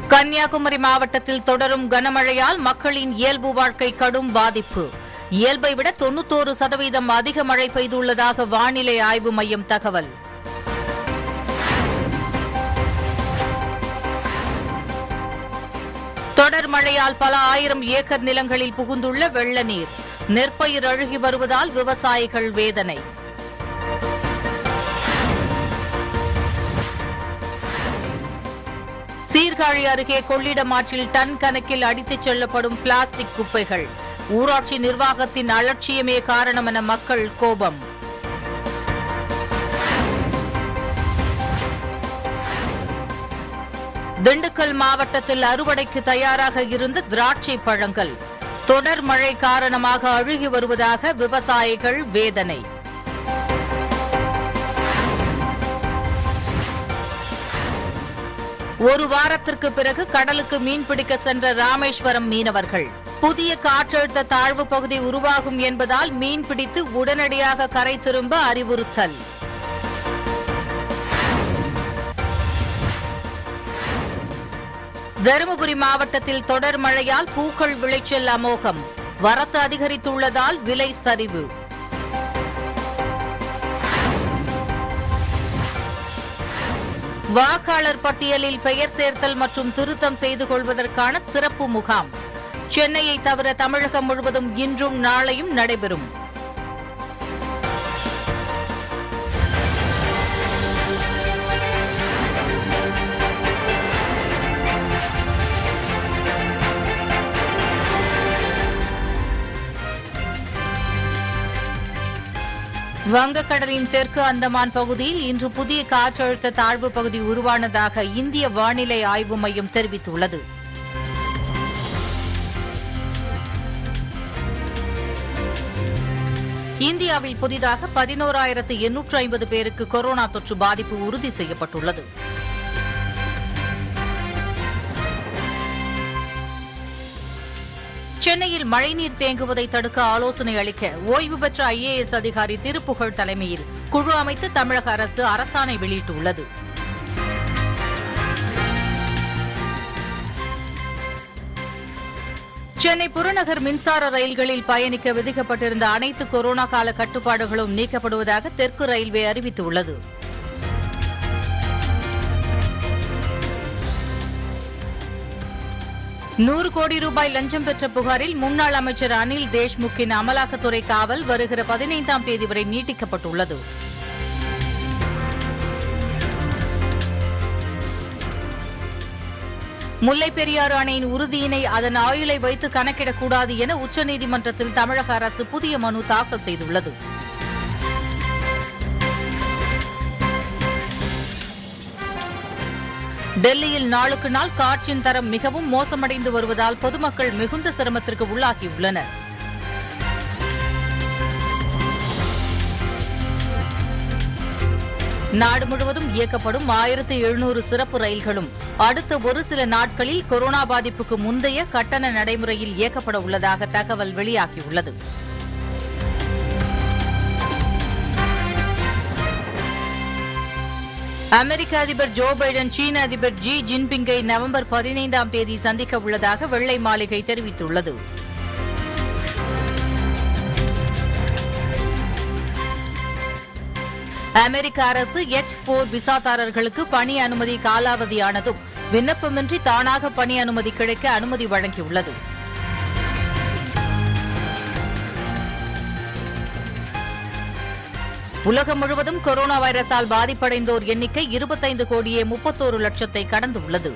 கன்னியாகுமரி மாவட்டத்தில் தொடரும் கனமழையால் மக்களின் இயல்பு வாழ்க்கை கடும் பாதிப்பு இயல்பை விட தொன்னூத்தோரு சதவீதம் அதிக மழை பெய்துள்ளதாக வானிலை ஆய்வு மையம் தகவல் தொடர் மழையால் பல ஆயிரம் ஏக்கர் நிலங்களில் புகுந்துள்ள வெள்ள நீர் நெற்பயிர் அழுகி வருவதால் விவசாயிகள் வேதனை சீர்காழி அருகே கொள்ளிடம் ஆற்றில் டன் கணக்கில் அடித்துச் செல்லப்படும் பிளாஸ்டிக் குப்பைகள் ஊராட்சி நிர்வாகத்தின் அலட்சியமே காரணம் என மக்கள் கோபம் திண்டுக்கல் மாவட்டத்தில் அறுவடைக்கு தயாராக இருந்த திராட்சை பழங்கள் தொடர் மழை காரணமாக அழுகி வருவதாக விவசாயிகள் வேதனை ஒரு வாரத்திற்கு பிறகு கடலுக்கு மீன்பிடிக்க சென்ற ராமேஸ்வரம் மீனவர்கள் புதிய காற்றழுத்த தாழ்வு பகுதி உருவாகும் என்பதால் மீன்பிடித்து உடனடியாக கரை திரும்ப அறிவுறுத்தல் தருமபுரி மாவட்டத்தில் தொடர் மழையால் பூக்கள் விளைச்சல் அமோகம் வரத்து அதிகரித்துள்ளதால் விலை சரிவு வாக்காளர் பட்டியலில் பெயர் சேர்த்தல் மற்றும் திருத்தம் செய்து கொள்வதற்கான சிறப்பு முகாம் சென்னையை தவிர தமிழகம் முழுவதும் இன்றும் நாளையும் நடைபெறும் வங்கக்கடலின் தெற்கு அந்தமான் பகுதியில் இன்று புதிய காற்றழுத்த தாழ்வு பகுதி உருவானதாக இந்திய வானிலை ஆய்வு மையம் தெரிவித்துள்ளது இந்தியாவில் புதிதாக பதினோராயிரத்து எண்ணூற்று ஐம்பது பேருக்கு கொரோனா தொற்று பாதிப்பு உறுதி செய்யப்பட்டுள்ளது சென்னையில் மழைநீர் தேங்குவதை தடுக்க ஆலோசனை அளிக்க ஓய்வு பெற்ற ஐஏஎஸ் அதிகாரி திருப்புகழ் தலைமையில் குழு அமைத்து தமிழக அரசு அரசாணை வெளியிட்டுள்ளது சென்னை புறநகர் மின்சார ரயில்களில் பயணிக்க விதிக்கப்பட்டிருந்த அனைத்து கொரோனா கால கட்டுப்பாடுகளும் நீக்கப்படுவதாக தெற்கு ரயில்வே அறிவித்துள்ளது நூறு கோடி ரூபாய் லஞ்சம் பெற்ற புகாரில் முன்னாள் அமைச்சர் அனில் தேஷ்முக்கின் அமலாக்கத்துறை காவல் வருகிற பதினைந்தாம் தேதி வரை நீட்டிக்கப்பட்டுள்ளது முல்லைப் பெரியாறு அணையின் உறுதியினை அதன் ஆயுளை வைத்து கணக்கிடக்கூடாது என உச்சநீதிமன்றத்தில் தமிழக அரசு புதிய மனு தாக்கல் செய்துள்ளது டெல்லியில் நாளுக்கு நாள் காற்றின் தரம் மிகவும் மோசமடைந்து வருவதால் பொதுமக்கள் மிகுந்த சிரமத்திற்கு உள்ளாகியுள்ளனர் நாடு முழுவதும் இயக்கப்படும் ஆயிரத்து எழுநூறு சிறப்பு ரயில்களும் அடுத்த ஒரு சில நாட்களில் கொரோனா பாதிப்புக்கு முந்தைய கட்டண நடைமுறையில் இயக்கப்பட உள்ளதாக தகவல் வெளியாகியுள்ளது அமெரிக்க அதிபர் ஜோ பைடன் சீன அதிபர் ஜி ஜின்பிங்கை நவம்பர் பதினைந்தாம் தேதி சந்திக்க உள்ளதாக வெள்ளை மாளிகை தெரிவித்துள்ளது அமெரிக்க அரசு எச் போர் விசாதாரர்களுக்கு பணி அனுமதி காலாவதியானதும் விண்ணப்பமின்றி தானாக பணி அனுமதி கிடைக்க அனுமதி வழங்கியுள்ளது உலகம் முழுவதும் கொரோனா வைரஸால் பாதிப்படைந்தோர் எண்ணிக்கை இருபத்தைந்து கோடியே முப்பத்தோரு லட்சத்தை கடந்துள்ளது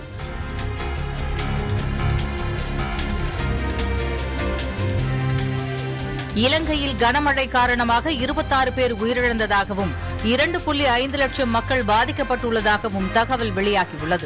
இலங்கையில் கனமழை காரணமாக இருபத்தாறு பேர் உயிரிழந்ததாகவும் இரண்டு புள்ளி ஐந்து லட்சம் மக்கள் பாதிக்கப்பட்டுள்ளதாகவும் தகவல் வெளியாகியுள்ளது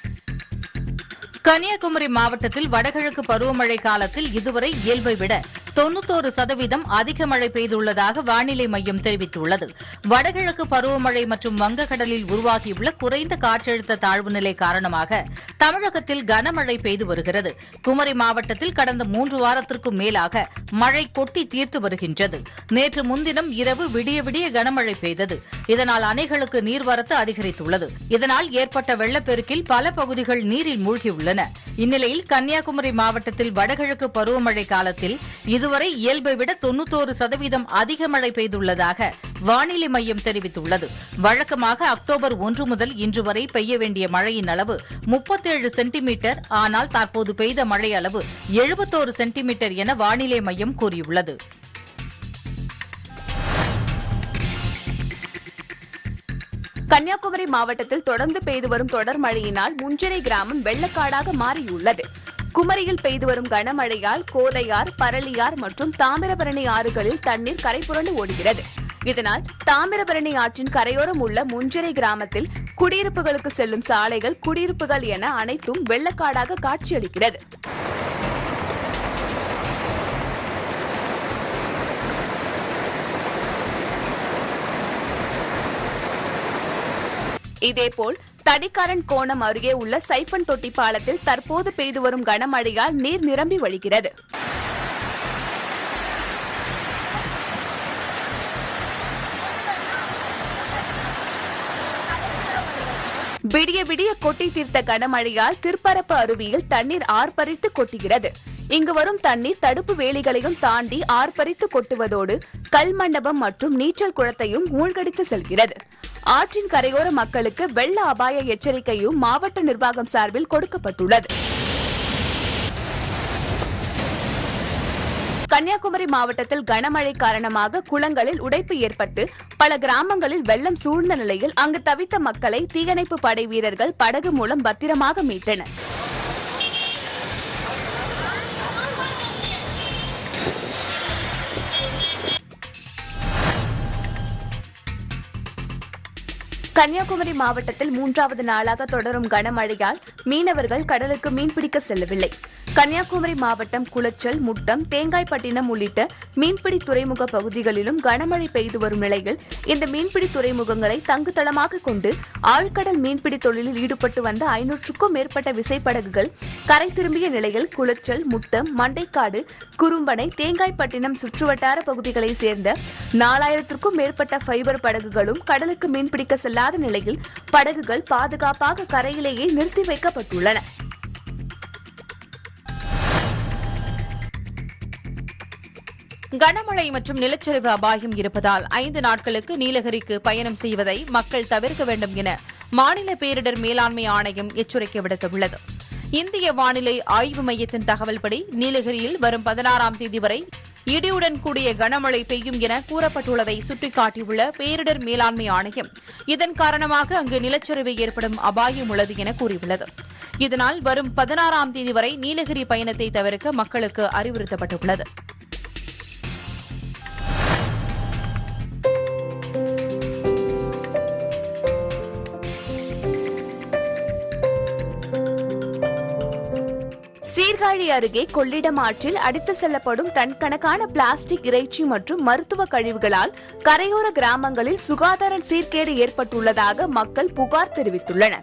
கன்னியாகுமரி மாவட்டத்தில் வடகிழக்கு பருவமழை காலத்தில் இதுவரை இயல்பை விட தொன்னூத்தோரு சதவீதம் அதிக மழை பெய்துள்ளதாக வானிலை மையம் தெரிவித்துள்ளது வடகிழக்கு பருவமழை மற்றும் வங்கக்கடலில் உருவாகியுள்ள குறைந்த காற்றழுத்த தாழ்வு நிலை காரணமாக தமிழகத்தில் கனமழை பெய்து வருகிறது குமரி மாவட்டத்தில் கடந்த மூன்று வாரத்திற்கும் மேலாக மழை கொட்டி தீர்த்து வருகின்றது நேற்று முன்தினம் இரவு விடிய விடிய கனமழை பெய்தது இதனால் அணைகளுக்கு நீர்வரத்து அதிகரித்துள்ளது இதனால் ஏற்பட்ட வெள்ளப்பெருக்கில் பல பகுதிகள் நீரில் மூழ்கியுள்ளன இந்நிலையில் கன்னியாகுமரி மாவட்டத்தில் வடகிழக்கு பருவமழை காலத்தில் இதுவரை இயல்பை விட தொன்னூத்தோரு சதவீதம் அதிக மழை பெய்துள்ளதாக வானிலை மையம் தெரிவித்துள்ளது வழக்கமாக அக்டோபர் ஒன்று முதல் இன்று வரை பெய்ய வேண்டிய மழையின் அளவு முப்பத்தேழு சென்டிமீட்டர் ஆனால் தற்போது பெய்த மழை அளவு எழுபத்தோரு சென்டிமீட்டர் என வானிலை மையம் கூறியுள்ளது கன்னியாகுமரி மாவட்டத்தில் தொடர்ந்து பெய்து வரும் தொடர் மழையினால் முஞ்சிறை கிராமம் வெள்ளக்காடாக மாறியுள்ளது குமரியில் பெய்து வரும் கனமழையால் கோதையார் பரளியார் மற்றும் தாமிரபரணி ஆறுகளில் தண்ணீர் கரைபுரண்டு ஓடுகிறது இதனால் தாமிரபரணி ஆற்றின் கரையோரம் உள்ள முஞ்சிறை கிராமத்தில் குடியிருப்புகளுக்கு செல்லும் சாலைகள் குடியிருப்புகள் என அனைத்தும் வெள்ளக்காடாக காட்சியளிக்கிறது இதேபோல் தடிக்காரன் கோணம் அருகே உள்ள சைப்பன் தொட்டி பாலத்தில் தற்போது பெய்து வரும் கனமழையால் நீர் நிரம்பி வழிகிறது விடிய விடிய கொட்டி தீர்த்த கனமழையால் திருப்பரப்பு அருவியில் தண்ணீர் ஆர்ப்பரித்து கொட்டுகிறது இங்கு வரும் தண்ணீர் தடுப்பு வேலிகளையும் தாண்டி ஆர்ப்பரித்து கொட்டுவதோடு கல் மண்டபம் மற்றும் நீச்சல் குளத்தையும் மூழ்கடித்து செல்கிறது ஆற்றின் கரையோர மக்களுக்கு வெள்ள அபாய எச்சரிக்கையும் மாவட்ட நிர்வாகம் சார்பில் கொடுக்கப்பட்டுள்ளது கன்னியாகுமரி மாவட்டத்தில் கனமழை காரணமாக குளங்களில் உடைப்பு ஏற்பட்டு பல கிராமங்களில் வெள்ளம் சூழ்ந்த நிலையில் அங்கு தவித்த மக்களை தீயணைப்பு படை வீரர்கள் படகு மூலம் பத்திரமாக மீட்டனர் கன்னியாகுமரி மாவட்டத்தில் மூன்றாவது நாளாக தொடரும் கனமழையால் மீனவர்கள் கடலுக்கு மீன்பிடிக்க செல்லவில்லை கன்னியாகுமரி மாவட்டம் குளச்சல் முட்டம் தேங்காய்பட்டினம் உள்ளிட்ட மீன்பிடி துறைமுக பகுதிகளிலும் கனமழை பெய்து வரும் நிலையில் இந்த மீன்பிடி துறைமுகங்களை தங்குதளமாக கொண்டு ஆழ்கடல் மீன்பிடி தொழிலில் ஈடுபட்டு வந்த ஐநூற்றுக்கும் மேற்பட்ட விசைப்படகுகள் கரை திரும்பிய நிலையில் குளச்சல் முட்டம் மண்டைக்காடு குறும்பனை தேங்காய்பட்டினம் சுற்றுவட்டார பகுதிகளைச் சேர்ந்த நாலாயிரத்திற்கும் மேற்பட்ட ஃபைபர் படகுகளும் கடலுக்கு மீன்பிடிக்க செல்லாத நிலையில் படகுகள் பாதுகாப்பாக கரையிலேயே நிறுத்தி வைக்கப்பட்டுள்ளன கனமழை மற்றும் நிலச்சரிவு அபாயம் இருப்பதால் ஐந்து நாட்களுக்கு நீலகிரிக்கு பயணம் செய்வதை மக்கள் தவிர்க்க வேண்டும் என மாநில பேரிடர் மேலாண்மை ஆணையம் எச்சரிக்கை விடுத்துள்ளது இந்திய வானிலை ஆய்வு மையத்தின் தகவல்படி நீலகிரியில் வரும் பதினாறாம் தேதி வரை இடியுடன் கூடிய கனமழை பெய்யும் என கூறப்பட்டுள்ளதை சுட்டிக்காட்டியுள்ள பேரிடர் மேலாண்மை ஆணையம் இதன் காரணமாக அங்கு நிலச்சரிவு ஏற்படும் அபாயம் உள்ளது என கூறியுள்ளது இதனால் வரும் பதினாறாம் தேதி வரை நீலகிரி பயணத்தை தவிர்க்க மக்களுக்கு அறிவுறுத்தப்பட்டுள்ளது சீர்காழி அருகே கொள்ளிடம் ஆற்றில் அடித்து செல்லப்படும் டன் கணக்கான பிளாஸ்டிக் இறைச்சி மற்றும் மருத்துவ கழிவுகளால் கரையோர கிராமங்களில் சுகாதார சீர்கேடு ஏற்பட்டுள்ளதாக மக்கள் புகார் தெரிவித்துள்ளனர்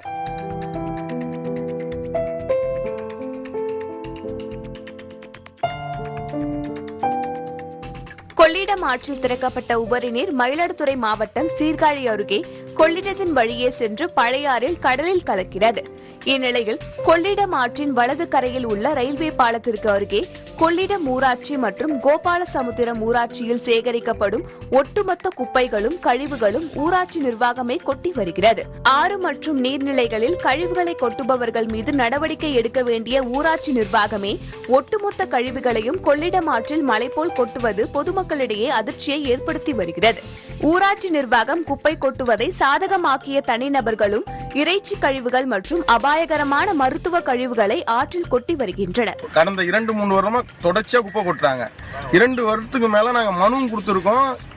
கொள்ளிடம் ஆற்றில் திறக்கப்பட்ட உபரி நீர் மயிலாடுதுறை மாவட்டம் சீர்காழி அருகே கொள்ளிடத்தின் வழியே சென்று பழையாறில் கடலில் கலக்கிறது இந்நிலையில் கொள்ளிடம் ஆற்றின் வலது கரையில் உள்ள ரயில்வே பாலத்திற்கு அருகே கொள்ளிடம் ஊராட்சி மற்றும் கோபாலசமுத்திரம் ஊராட்சியில் சேகரிக்கப்படும் ஒட்டுமொத்த குப்பைகளும் கழிவுகளும் ஊராட்சி நிர்வாகமே கொட்டி வருகிறது ஆறு மற்றும் நீர்நிலைகளில் கழிவுகளை கொட்டுபவர்கள் மீது நடவடிக்கை எடுக்க வேண்டிய ஊராட்சி நிர்வாகமே ஒட்டுமொத்த கழிவுகளையும் கொள்ளிடம் ஆற்றில் மலை போல் கொட்டுவது பொதுமக்களிடையே அதிர்ச்சியை ஏற்படுத்தி வருகிறது ஊராட்சி நிர்வாகம் குப்பை கொட்டுவதை சாதகமாக்கிய தனிநபர்களும் இறைச்சி கழிவுகள் மற்றும் அபாயகரமான மருத்துவ கழிவுகளை ஆற்றில் கொட்டி வருகின்றனர் கடந்த இரண்டு மூணு வருடமா தொடர்ச்சியா குப்பை கொட்டுறாங்க இரண்டு வருடத்துக்கு மேல நாங்க மனுவும் கொடுத்துருக்கோம்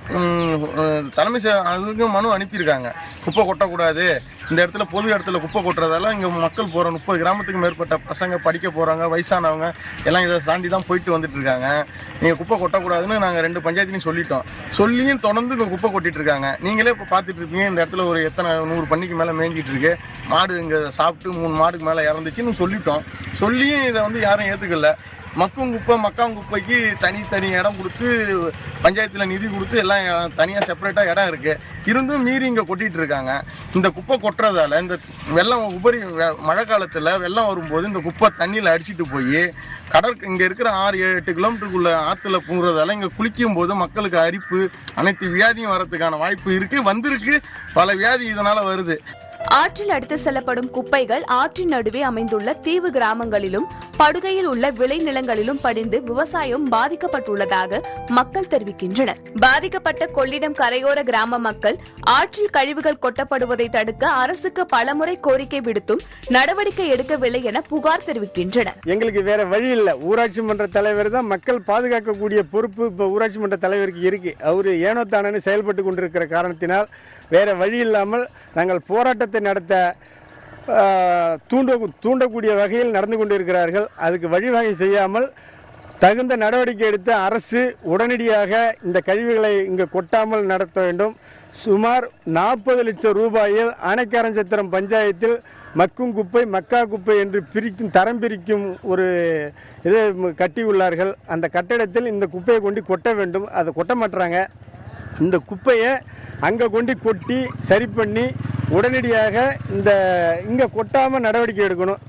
ம், அஹ், தலைமை செ- அதுக்கு மனு அனுப்பியிருக்காங்க குப்பை கொட்டக்கூடாது இந்த இடத்துல பொது இடத்துல குப்பை கொட்டுறதால இங்கே மக்கள் போகிற முப்பது கிராமத்துக்கு மேற்பட்ட பசங்க படிக்க போகிறாங்க வயசானவங்க எல்லாம் இதை தாண்டி தான் போயிட்டு வந்துட்டு இருக்காங்க நீங்கள் குப்பை கொட்டக்கூடாதுன்னு நாங்கள் ரெண்டு பஞ்சாயத்துலையும் சொல்லிட்டோம் சொல்லியும் தொடர்ந்து இங்கே குப்பை கொட்டிட்டு இருக்காங்க நீங்களே இப்போ பார்த்துட்டு இருப்பீங்க இந்த இடத்துல ஒரு எத்தனை நூறு பண்ணிக்கு மேலே மேய்ஞ்சிட்டு இருக்கு மாடு இங்கே சாப்பிட்டு மூணு மாடுக்கு மேலே இறந்துச்சுன்னு சொல்லிட்டோம் சொல்லியும் இதை வந்து யாரும் ஏற்றுக்கல மக்கும் குப்பை மக்காம் குப்பைக்கு தனி தனி இடம் கொடுத்து பஞ்சாயத்தில் நிதி கொடுத்து எல்லாம் தனியாக செப்பரேட்டாக இடம் இருக்கு இருந்தும் மீறி இங்கே கொட்டிட்டு இருக்காங்க இந்த குப்பை கொட்டுறதால இந்த வெள்ளம் உபரி வெ- மழை காலத்தில் வெள்ளம் வரும்போது இந்த குப்பை தண்ணியில் அடிச்சிட்டு போய் கடற் இங்கே இருக்கிற ஆறு ஏழு எட்டு கிலோமீட்டருக்குள்ள ஆற்றுல பூங்குறதால இங்கே குளிக்கும் போது மக்களுக்கு அரிப்பு அனைத்து வியாதியும் வரதுக்கான வாய்ப்பு இருக்கு வந்திருக்கு பல வியாதி இதனால வருது ஆற்றில் அடுத்து செல்லப்படும் குப்பைகள் ஆற்றின் நடுவே அமைந்துள்ள தீவு கிராமங்களிலும் படுகையில் உள்ள விளைநிலங்களிலும் படிந்து விவசாயம் பாதிக்கப்பட்டுள்ளதாக மக்கள் தெரிவிக்கின்றனர் பாதிக்கப்பட்ட கொள்ளிடம் கரையோர கிராம மக்கள் ஆற்றில் கழிவுகள் கொட்டப்படுவதை தடுக்க அரசுக்கு பலமுறை கோரிக்கை விடுத்தும் நடவடிக்கை எடுக்கவில்லை என புகார் தெரிவிக்கின்றனர் எங்களுக்கு வேற வழி இல்லை ஊராட்சி மன்ற தலைவர் தான் மக்கள் பாதுகாக்கக்கூடிய பொறுப்பு இப்போ ஊராட்சி மன்ற தலைவருக்கு இருக்கு அவர் ஏனோ தானே செயல்பட்டு கொண்டிருக்கிற காரணத்தினால் வேற வழி இல்லாமல் நாங்கள் போராட்டத்தை நடத்த ஆஹ், தூண்ட தூண்டக்கூடிய வகையில் நடந்து கொண்டிருக்கிறார்கள் அதுக்கு வழிவகை செய்யாமல் தகுந்த நடவடிக்கை எடுத்து அரசு உடனடியாக இந்த கழிவுகளை இங்கு கொட்டாமல் நடத்த வேண்டும் சுமார் நாற்பது லட்சம் ரூபாயில் ஆனைக்காரஞ்சத்திரம் பஞ்சாயத்தில் மக்கும் குப்பை மக்கா குப்பை என்று பிரிக்கும் தரம் பிரிக்கும் ஒரு இதை ம- கட்டியுள்ளார்கள் அந்த கட்டடத்தில் இந்த குப்பையை கொண்டு கொட்ட வேண்டும் அதை கொட்ட மாட்டுறாங்க இந்த குப்பையை அங்கே கொண்டு கொட்டி சரி பண்ணி உடனடியாக இந்த இங்கே கொட்டாமல் நடவடிக்கை எடுக்கணும்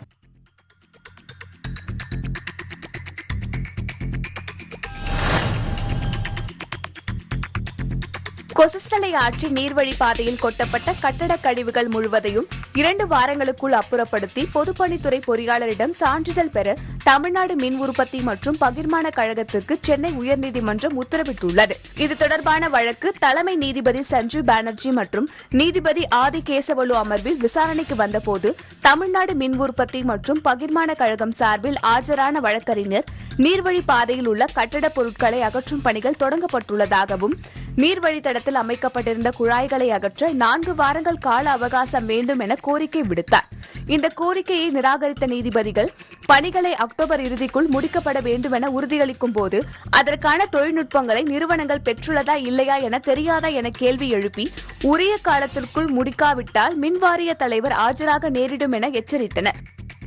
கொசஸ்தலை ஆற்றி நீர்வழி பாதையில் கொட்டப்பட்ட கட்டடக் கழிவுகள் முழுவதையும் இரண்டு வாரங்களுக்குள் அப்புறப்படுத்தி பொதுப்பணித்துறை பொறியாளரிடம் சான்றிதழ் பெற தமிழ்நாடு மின் உற்பத்தி மற்றும் பகிர்மான கழகத்திற்கு சென்னை உயர்நீதிமன்றம் உத்தரவிட்டுள்ளது இது தொடர்பான வழக்கு தலைமை நீதிபதி சஞ்சீவ் பானர்ஜி மற்றும் நீதிபதி ஆதி கேசவலு அமர்வில் விசாரணைக்கு வந்தபோது தமிழ்நாடு மின் உற்பத்தி மற்றும் பகிர்மான கழகம் சார்பில் ஆஜரான வழக்கறிஞர் நீர்வழி பாதையில் உள்ள கட்டடப் பொருட்களை அகற்றும் பணிகள் தொடங்கப்பட்டுள்ளதாகவும் நீர்வழித்தடத்தில் அமைக்கப்பட்டிருந்த குழாய்களை அகற்ற நான்கு வாரங்கள் கால அவகாசம் வேண்டும் என கோரிக்கை விடுத்தார் இந்த கோரிக்கையை நிராகரித்த நீதிபதிகள் பணிகளை அக்டோபர் இறுதிக்குள் முடிக்கப்பட வேண்டும் என உறுதியளிக்கும் போது அதற்கான தொழில்நுட்பங்களை நிறுவனங்கள் பெற்றுள்ளதா இல்லையா என தெரியாதா என கேள்வி எழுப்பி உரிய காலத்திற்குள் முடிக்காவிட்டால் மின்வாரிய தலைவர் ஆஜராக நேரிடும் என எச்சரித்தனர்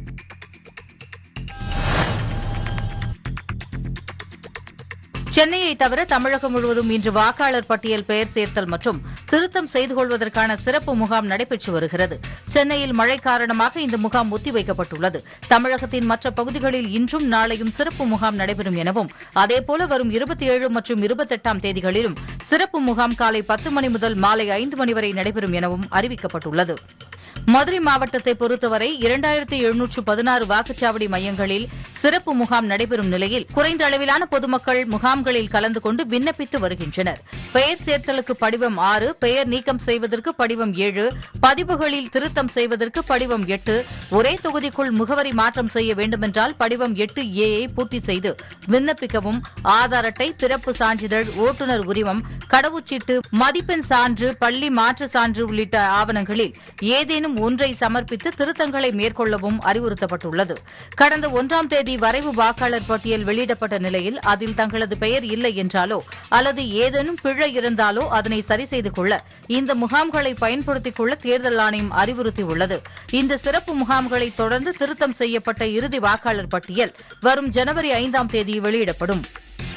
சென்னையை தவிர தமிழகம் முழுவதும் இன்று வாக்காளர் பட்டியல் பெயர் சேர்த்தல் மற்றும் திருத்தம் செய்து கொள்வதற்கான சிறப்பு முகாம் நடைபெற்று வருகிறது சென்னையில் மழை காரணமாக இந்த முகாம் ஒத்திவைக்கப்பட்டுள்ளது தமிழகத்தின் மற்ற பகுதிகளில் இன்றும் நாளையும் சிறப்பு முகாம் நடைபெறும் எனவும் அதேபோல வரும் இருபத்தி ஏழு மற்றும் இருபத்தெட்டாம் தேதிகளிலும் சிறப்பு முகாம் காலை பத்து மணி முதல் மாலை ஐந்து மணி வரை நடைபெறும் எனவும் அறிவிக்கப்பட்டுள்ளது மதுரை மாவட்டத்தை பொறுத்தவரை இரண்டாயிரத்தி எழுநூற்று பதினாறு வாக்குச்சாவடி மையங்களில் சிறப்பு முகாம் நடைபெறும் நிலையில் குறைந்த அளவிலான பொதுமக்கள் முகாம்களில் கலந்து கொண்டு விண்ணப்பித்து வருகின்றனர் பெயர் சேர்த்தலுக்கு படிவம் ஆறு பெயர் நீக்கம் செய்வதற்கு படிவம் ஏழு பதிவுகளில் திருத்தம் செய்வதற்கு படிவம் எட்டு ஒரே தொகுதிக்குள் முகவரி மாற்றம் செய்ய வேண்டுமென்றால் படிவம் எட்டு ஏயை பூர்த்தி செய்து விண்ணப்பிக்கவும் ஆதார் அட்டை பிறப்பு சான்றிதழ் ஓட்டுநர் உரிமம் கடவுச்சீட்டு மதிப்பெண் சான்று பள்ளி மாற்று சான்று உள்ளிட்ட ஆவணங்களில் ஏதேனும் ஒன்றை சமர்ப்பித்து திருத்தங்களை மேற்கொள்ளவும் அறிவுறுத்தப்பட்டுள்ளது கடந்த ஒன்றாம் தேதி வரைவு வாக்காளர் பட்டியல் வெளியிடப்பட்ட நிலையில் அதில் தங்களது பெயர் இல்லை என்றாலோ அல்லது ஏதேனும் பிழை இருந்தாலோ அதனை சரி செய்து கொள்ள இந்த முகாம்களை பயன்படுத்திக் கொள்ள தேர்தல் ஆணையம் அறிவுறுத்தியுள்ளது இந்த சிறப்பு முகாம்களை தொடர்ந்து திருத்தம் செய்யப்பட்ட இறுதி வாக்காளர் பட்டியல் வரும் ஜனவரி ஐந்தாம் தேதி வெளியிடப்படும்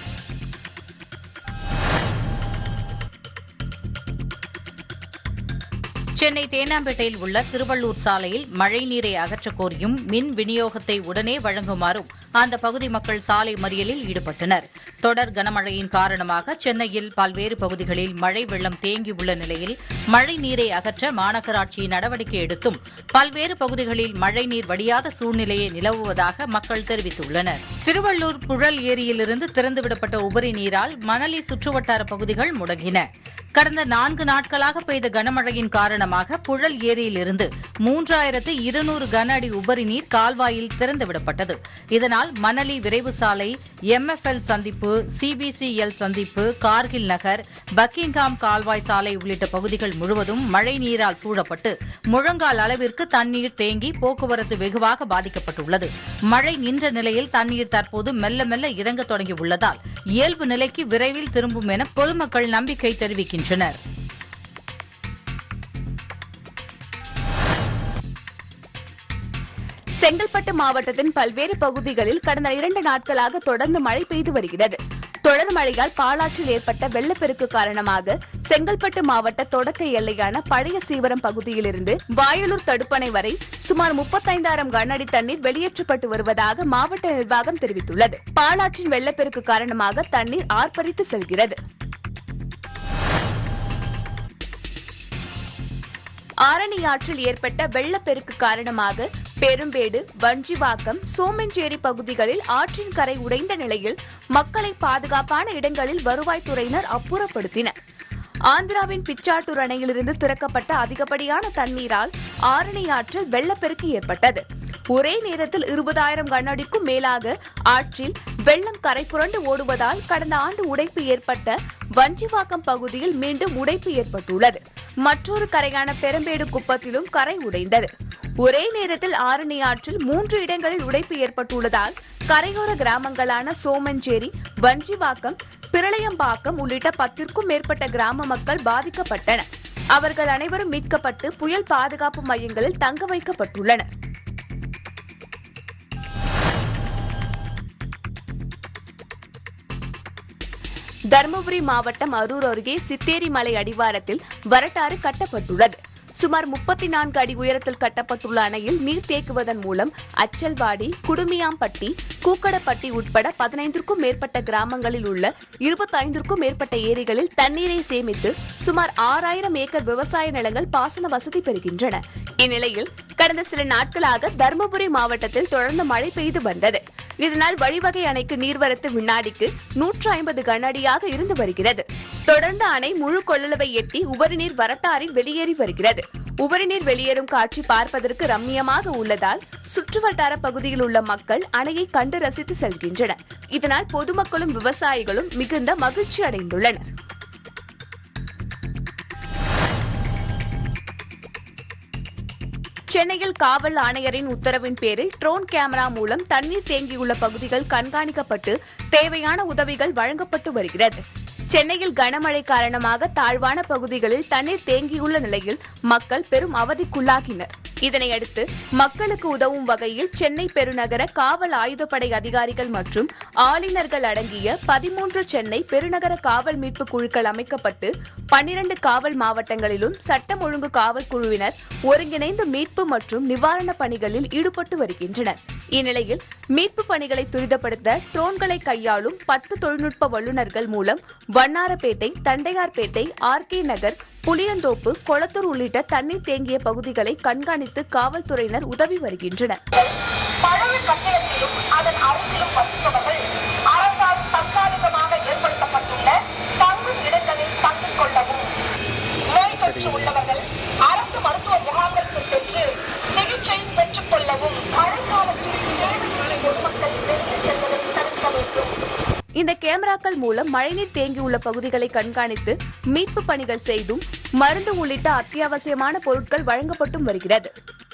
சென்னை தேனாம்பேட்டையில் உள்ள திருவள்ளூர் சாலையில் மழைநீரை அகற்றக் கோரியும் மின் விநியோகத்தை உடனே வழங்குமாறும் அந்த பகுதி மக்கள் சாலை மறியலில் ஈடுபட்டனர் தொடர் கனமழையின் காரணமாக சென்னையில் பல்வேறு பகுதிகளில் மழை வெள்ளம் தேங்கியுள்ள நிலையில் மழை நீரை அகற்ற மாநகராட்சி நடவடிக்கை எடுத்தும் பல்வேறு பகுதிகளில் மழைநீர் வடியாத சூழ்நிலையே நிலவுவதாக மக்கள் தெரிவித்துள்ளனர் திருவள்ளூர் புழல் ஏரியிலிருந்து திறந்துவிடப்பட்ட உபரி நீரால் மணலி சுற்றுவட்டார பகுதிகள் முடங்கின கடந்த நான்கு நாட்களாக பெய்த கனமழையின் காரணமாக புழல் ஏரியிலிருந்து மூன்றாயிரத்து இருநூறு கன அடி உபரி நீர் கால்வாயில் திறந்துவிடப்பட்டது இதனால் இதனால் மணலி விரைவு சாலை எம்எஃப்எல் சந்திப்பு சிபிசிஎல் சந்திப்பு கார்கில் நகர் பக்கிங்காம் கால்வாய் சாலை உள்ளிட்ட பகுதிகள் முழுவதும் மழை நீரால் சூழப்பட்டு முழங்கால் அளவிற்கு தண்ணீர் தேங்கி போக்குவரத்து வெகுவாக பாதிக்கப்பட்டுள்ளது மழை நின்ற நிலையில் தண்ணீர் தற்போது மெல்ல மெல்ல இறங்கத் தொடங்கியுள்ளதால் இயல்பு நிலைக்கு விரைவில் திரும்பும் என பொதுமக்கள் நம்பிக்கை தெரிவிக்கின்றனர் செங்கல்பட்டு மாவட்டத்தின் பல்வேறு பகுதிகளில் கடந்த இரண்டு நாட்களாக தொடர்ந்து மழை பெய்து வருகிறது தொடர் மழையால் பாலாற்றில் ஏற்பட்ட வெள்ளப்பெருக்கு காரணமாக செங்கல்பட்டு மாவட்ட தொடக்க எல்லையான பழைய சீவரம் பகுதியிலிருந்து வாயலூர் தடுப்பணை வரை சுமார் முப்பத்தைந்தாயிரம் கனஅடி தண்ணீர் வெளியேற்றப்பட்டு வருவதாக மாவட்ட நிர்வாகம் தெரிவித்துள்ளது பாலாற்றின் வெள்ளப்பெருக்கு காரணமாக தண்ணீர் ஆர்ப்பரித்து செல்கிறது ஆரணி ஆற்றில் ஏற்பட்ட வெள்ளப்பெருக்கு காரணமாக பெரும்பேடு வஞ்சிவாக்கம் சோமஞ்சேரி பகுதிகளில் ஆற்றின் கரை உடைந்த நிலையில் மக்களை பாதுகாப்பான இடங்களில் வருவாய்த்துறையினர் அப்புறப்படுத்தினர் ஆந்திராவின் பிச்சாட்டூர் அணையிலிருந்து திறக்கப்பட்ட அதிகப்படியான தண்ணீரால் ஆரணி ஆற்றில் வெள்ளப்பெருக்கு ஏற்பட்டது ஒரே நேரத்தில் இருபதாயிரம் கனஅடிக்கும் மேலாக ஆற்றில் வெள்ளம் கரை புரண்டு ஓடுவதால் கடந்த ஆண்டு உடைப்பு ஏற்பட்ட வஞ்சிவாக்கம் பகுதியில் மீண்டும் உடைப்பு ஏற்பட்டுள்ளது மற்றொரு கரையான பெரம்பேடு குப்பத்திலும் கரை உடைந்தது ஒரே நேரத்தில் ஆரணி ஆற்றில் மூன்று இடங்களில் உடைப்பு ஏற்பட்டுள்ளதால் கரையோர கிராமங்களான சோமஞ்சேரி வஞ்சிவாக்கம் பிரளயம்பாக்கம் உள்ளிட்ட பத்திற்கும் மேற்பட்ட கிராம மக்கள் பாதிக்கப்பட்டனர் அவர்கள் அனைவரும் மீட்கப்பட்டு புயல் பாதுகாப்பு மையங்களில் தங்க வைக்கப்பட்டுள்ளனர் தருமபுரி மாவட்டம் அரூர் அருகே சித்தேரி மலை அடிவாரத்தில் வரட்டாறு கட்டப்பட்டுள்ளது சுமார் முப்பத்தி நான்கு அடி உயரத்தில் கட்டப்பட்டுள்ள அணையில் நீர் தேக்குவதன் மூலம் அச்சல்வாடி குடுமியாம்பட்டி கூக்கடப்பட்டி உட்பட பதினைந்திற்கும் மேற்பட்ட கிராமங்களில் உள்ள இருபத்தைந்திற்கும் மேற்பட்ட ஏரிகளில் தண்ணீரை சேமித்து சுமார் ஆறாயிரம் ஏக்கர் விவசாய நிலங்கள் பாசன வசதி பெறுகின்றன இந்நிலையில் கடந்த சில நாட்களாக தருமபுரி மாவட்டத்தில் தொடர்ந்து மழை பெய்து வந்தது இதனால் வழிவகை அணைக்கு நீர்வரத்து வினாடிக்கு நூற்று ஐம்பது கனஅடியாக இருந்து வருகிறது தொடர்ந்து அணை முழு கொள்ளளவை எட்டி உபரிநீர் வரட்டாரில் வெளியேறி வருகிறது உபரிநீர் வெளியேறும் காட்சி பார்ப்பதற்கு ரம்மியமாக உள்ளதால் சுற்றுவட்டார பகுதியில் உள்ள மக்கள் அணையை கண்டு ரசித்து செல்கின்றனர் இதனால் பொதுமக்களும் விவசாயிகளும் மிகுந்த மகிழ்ச்சி அடைந்துள்ளனர் சென்னையில் காவல் ஆணையரின் உத்தரவின் பேரில் ட்ரோன் கேமரா மூலம் தண்ணீர் தேங்கியுள்ள பகுதிகள் கண்காணிக்கப்பட்டு தேவையான உதவிகள் வழங்கப்பட்டு வருகிறது சென்னையில் கனமழை காரணமாக தாழ்வான பகுதிகளில் தண்ணீர் தேங்கியுள்ள நிலையில் மக்கள் பெரும் அவதிக்குள்ளாகினர் இதனையடுத்து மக்களுக்கு உதவும் வகையில் சென்னை பெருநகர காவல் ஆயுதப்படை அதிகாரிகள் மற்றும் ஆளுநர்கள் அடங்கிய பதிமூன்று சென்னை பெருநகர காவல் மீட்பு குழுக்கள் அமைக்கப்பட்டு பன்னிரண்டு காவல் மாவட்டங்களிலும் சட்டம் ஒழுங்கு காவல் குழுவினர் ஒருங்கிணைந்து மீட்பு மற்றும் நிவாரண பணிகளில் ஈடுபட்டு வருகின்றனர் இந்நிலையில் மீட்பு பணிகளை துரிதப்படுத்த ட்ரோன்களை கையாளும் பத்து தொழில்நுட்ப வல்லுநர்கள் மூலம் வண்ணாரப்பேட்டை தண்டையார்பேட்டை ஆர்கே நகர் புளியந்தோப்பு கொளத்தூர் உள்ளிட்ட தண்ணீர் தேங்கிய பகுதிகளை கண்காணித்து காவல்துறையினர் உதவி வருகின்றனர் பழைய கட்டிடத்திலும் அதன் அருகிலும் வசிப்பவர்கள் அரசால் தற்காலிகமாக ஏற்படுத்தப்பட்டுள்ள தங்கும் இடங்களில் தங்கிக் கொள்ளவும் நோய் தொற்று உள்ளவர்கள் அரசு மருத்துவ முகாமிற்கு சென்று சிகிச்சை பெற்றுக் கொள்ளவும் மழைக்காலத்தில் தேவையின்றி பொதுமக்கள் வெளியே செல்வதை தடுக்க வேண்டும் இந்த கேமராக்கள் மூலம் மழைநீர் தேங்கியுள்ள பகுதிகளை கண்காணித்து மீட்பு பணிகள் செய்தும் மருந்து உள்ளிட்ட அத்தியாவசியமான பொருட்கள் வழங்கப்பட்டும் வருகிறது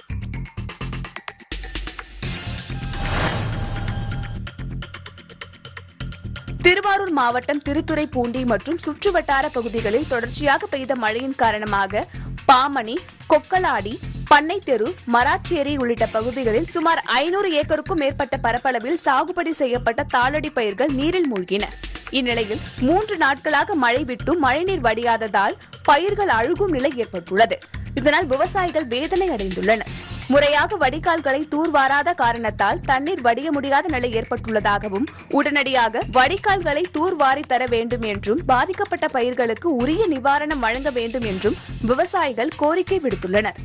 திருவாரூர் மாவட்டம் திருத்துறைப்பூண்டி மற்றும் சுற்றுவட்டார பகுதிகளில் தொடர்ச்சியாக பெய்த மழையின் காரணமாக பாமணி கொக்கலாடி பண்ணைத்தெரு மராச்சேரி உள்ளிட்ட பகுதிகளில் சுமார் ஐநூறு ஏக்கருக்கும் மேற்பட்ட பரப்பளவில் சாகுபடி செய்யப்பட்ட தாளடி பயிர்கள் நீரில் மூழ்கின இந்நிலையில் மூன்று நாட்களாக மழை விட்டும் மழைநீர் வடியாததால் பயிர்கள் அழுகும் நிலை ஏற்பட்டுள்ளது இதனால் விவசாயிகள் வேதனை அடைந்துள்ளனர் முறையாக வடிகால்களை தூர்வாராத காரணத்தால் தண்ணீர் வடிய முடியாத நிலை ஏற்பட்டுள்ளதாகவும் உடனடியாக வடிகால்களை தூர்வாரி தர வேண்டும் என்றும் பாதிக்கப்பட்ட பயிர்களுக்கு உரிய நிவாரணம் வழங்க வேண்டும் என்றும் விவசாயிகள் கோரிக்கை விடுத்துள்ளனர்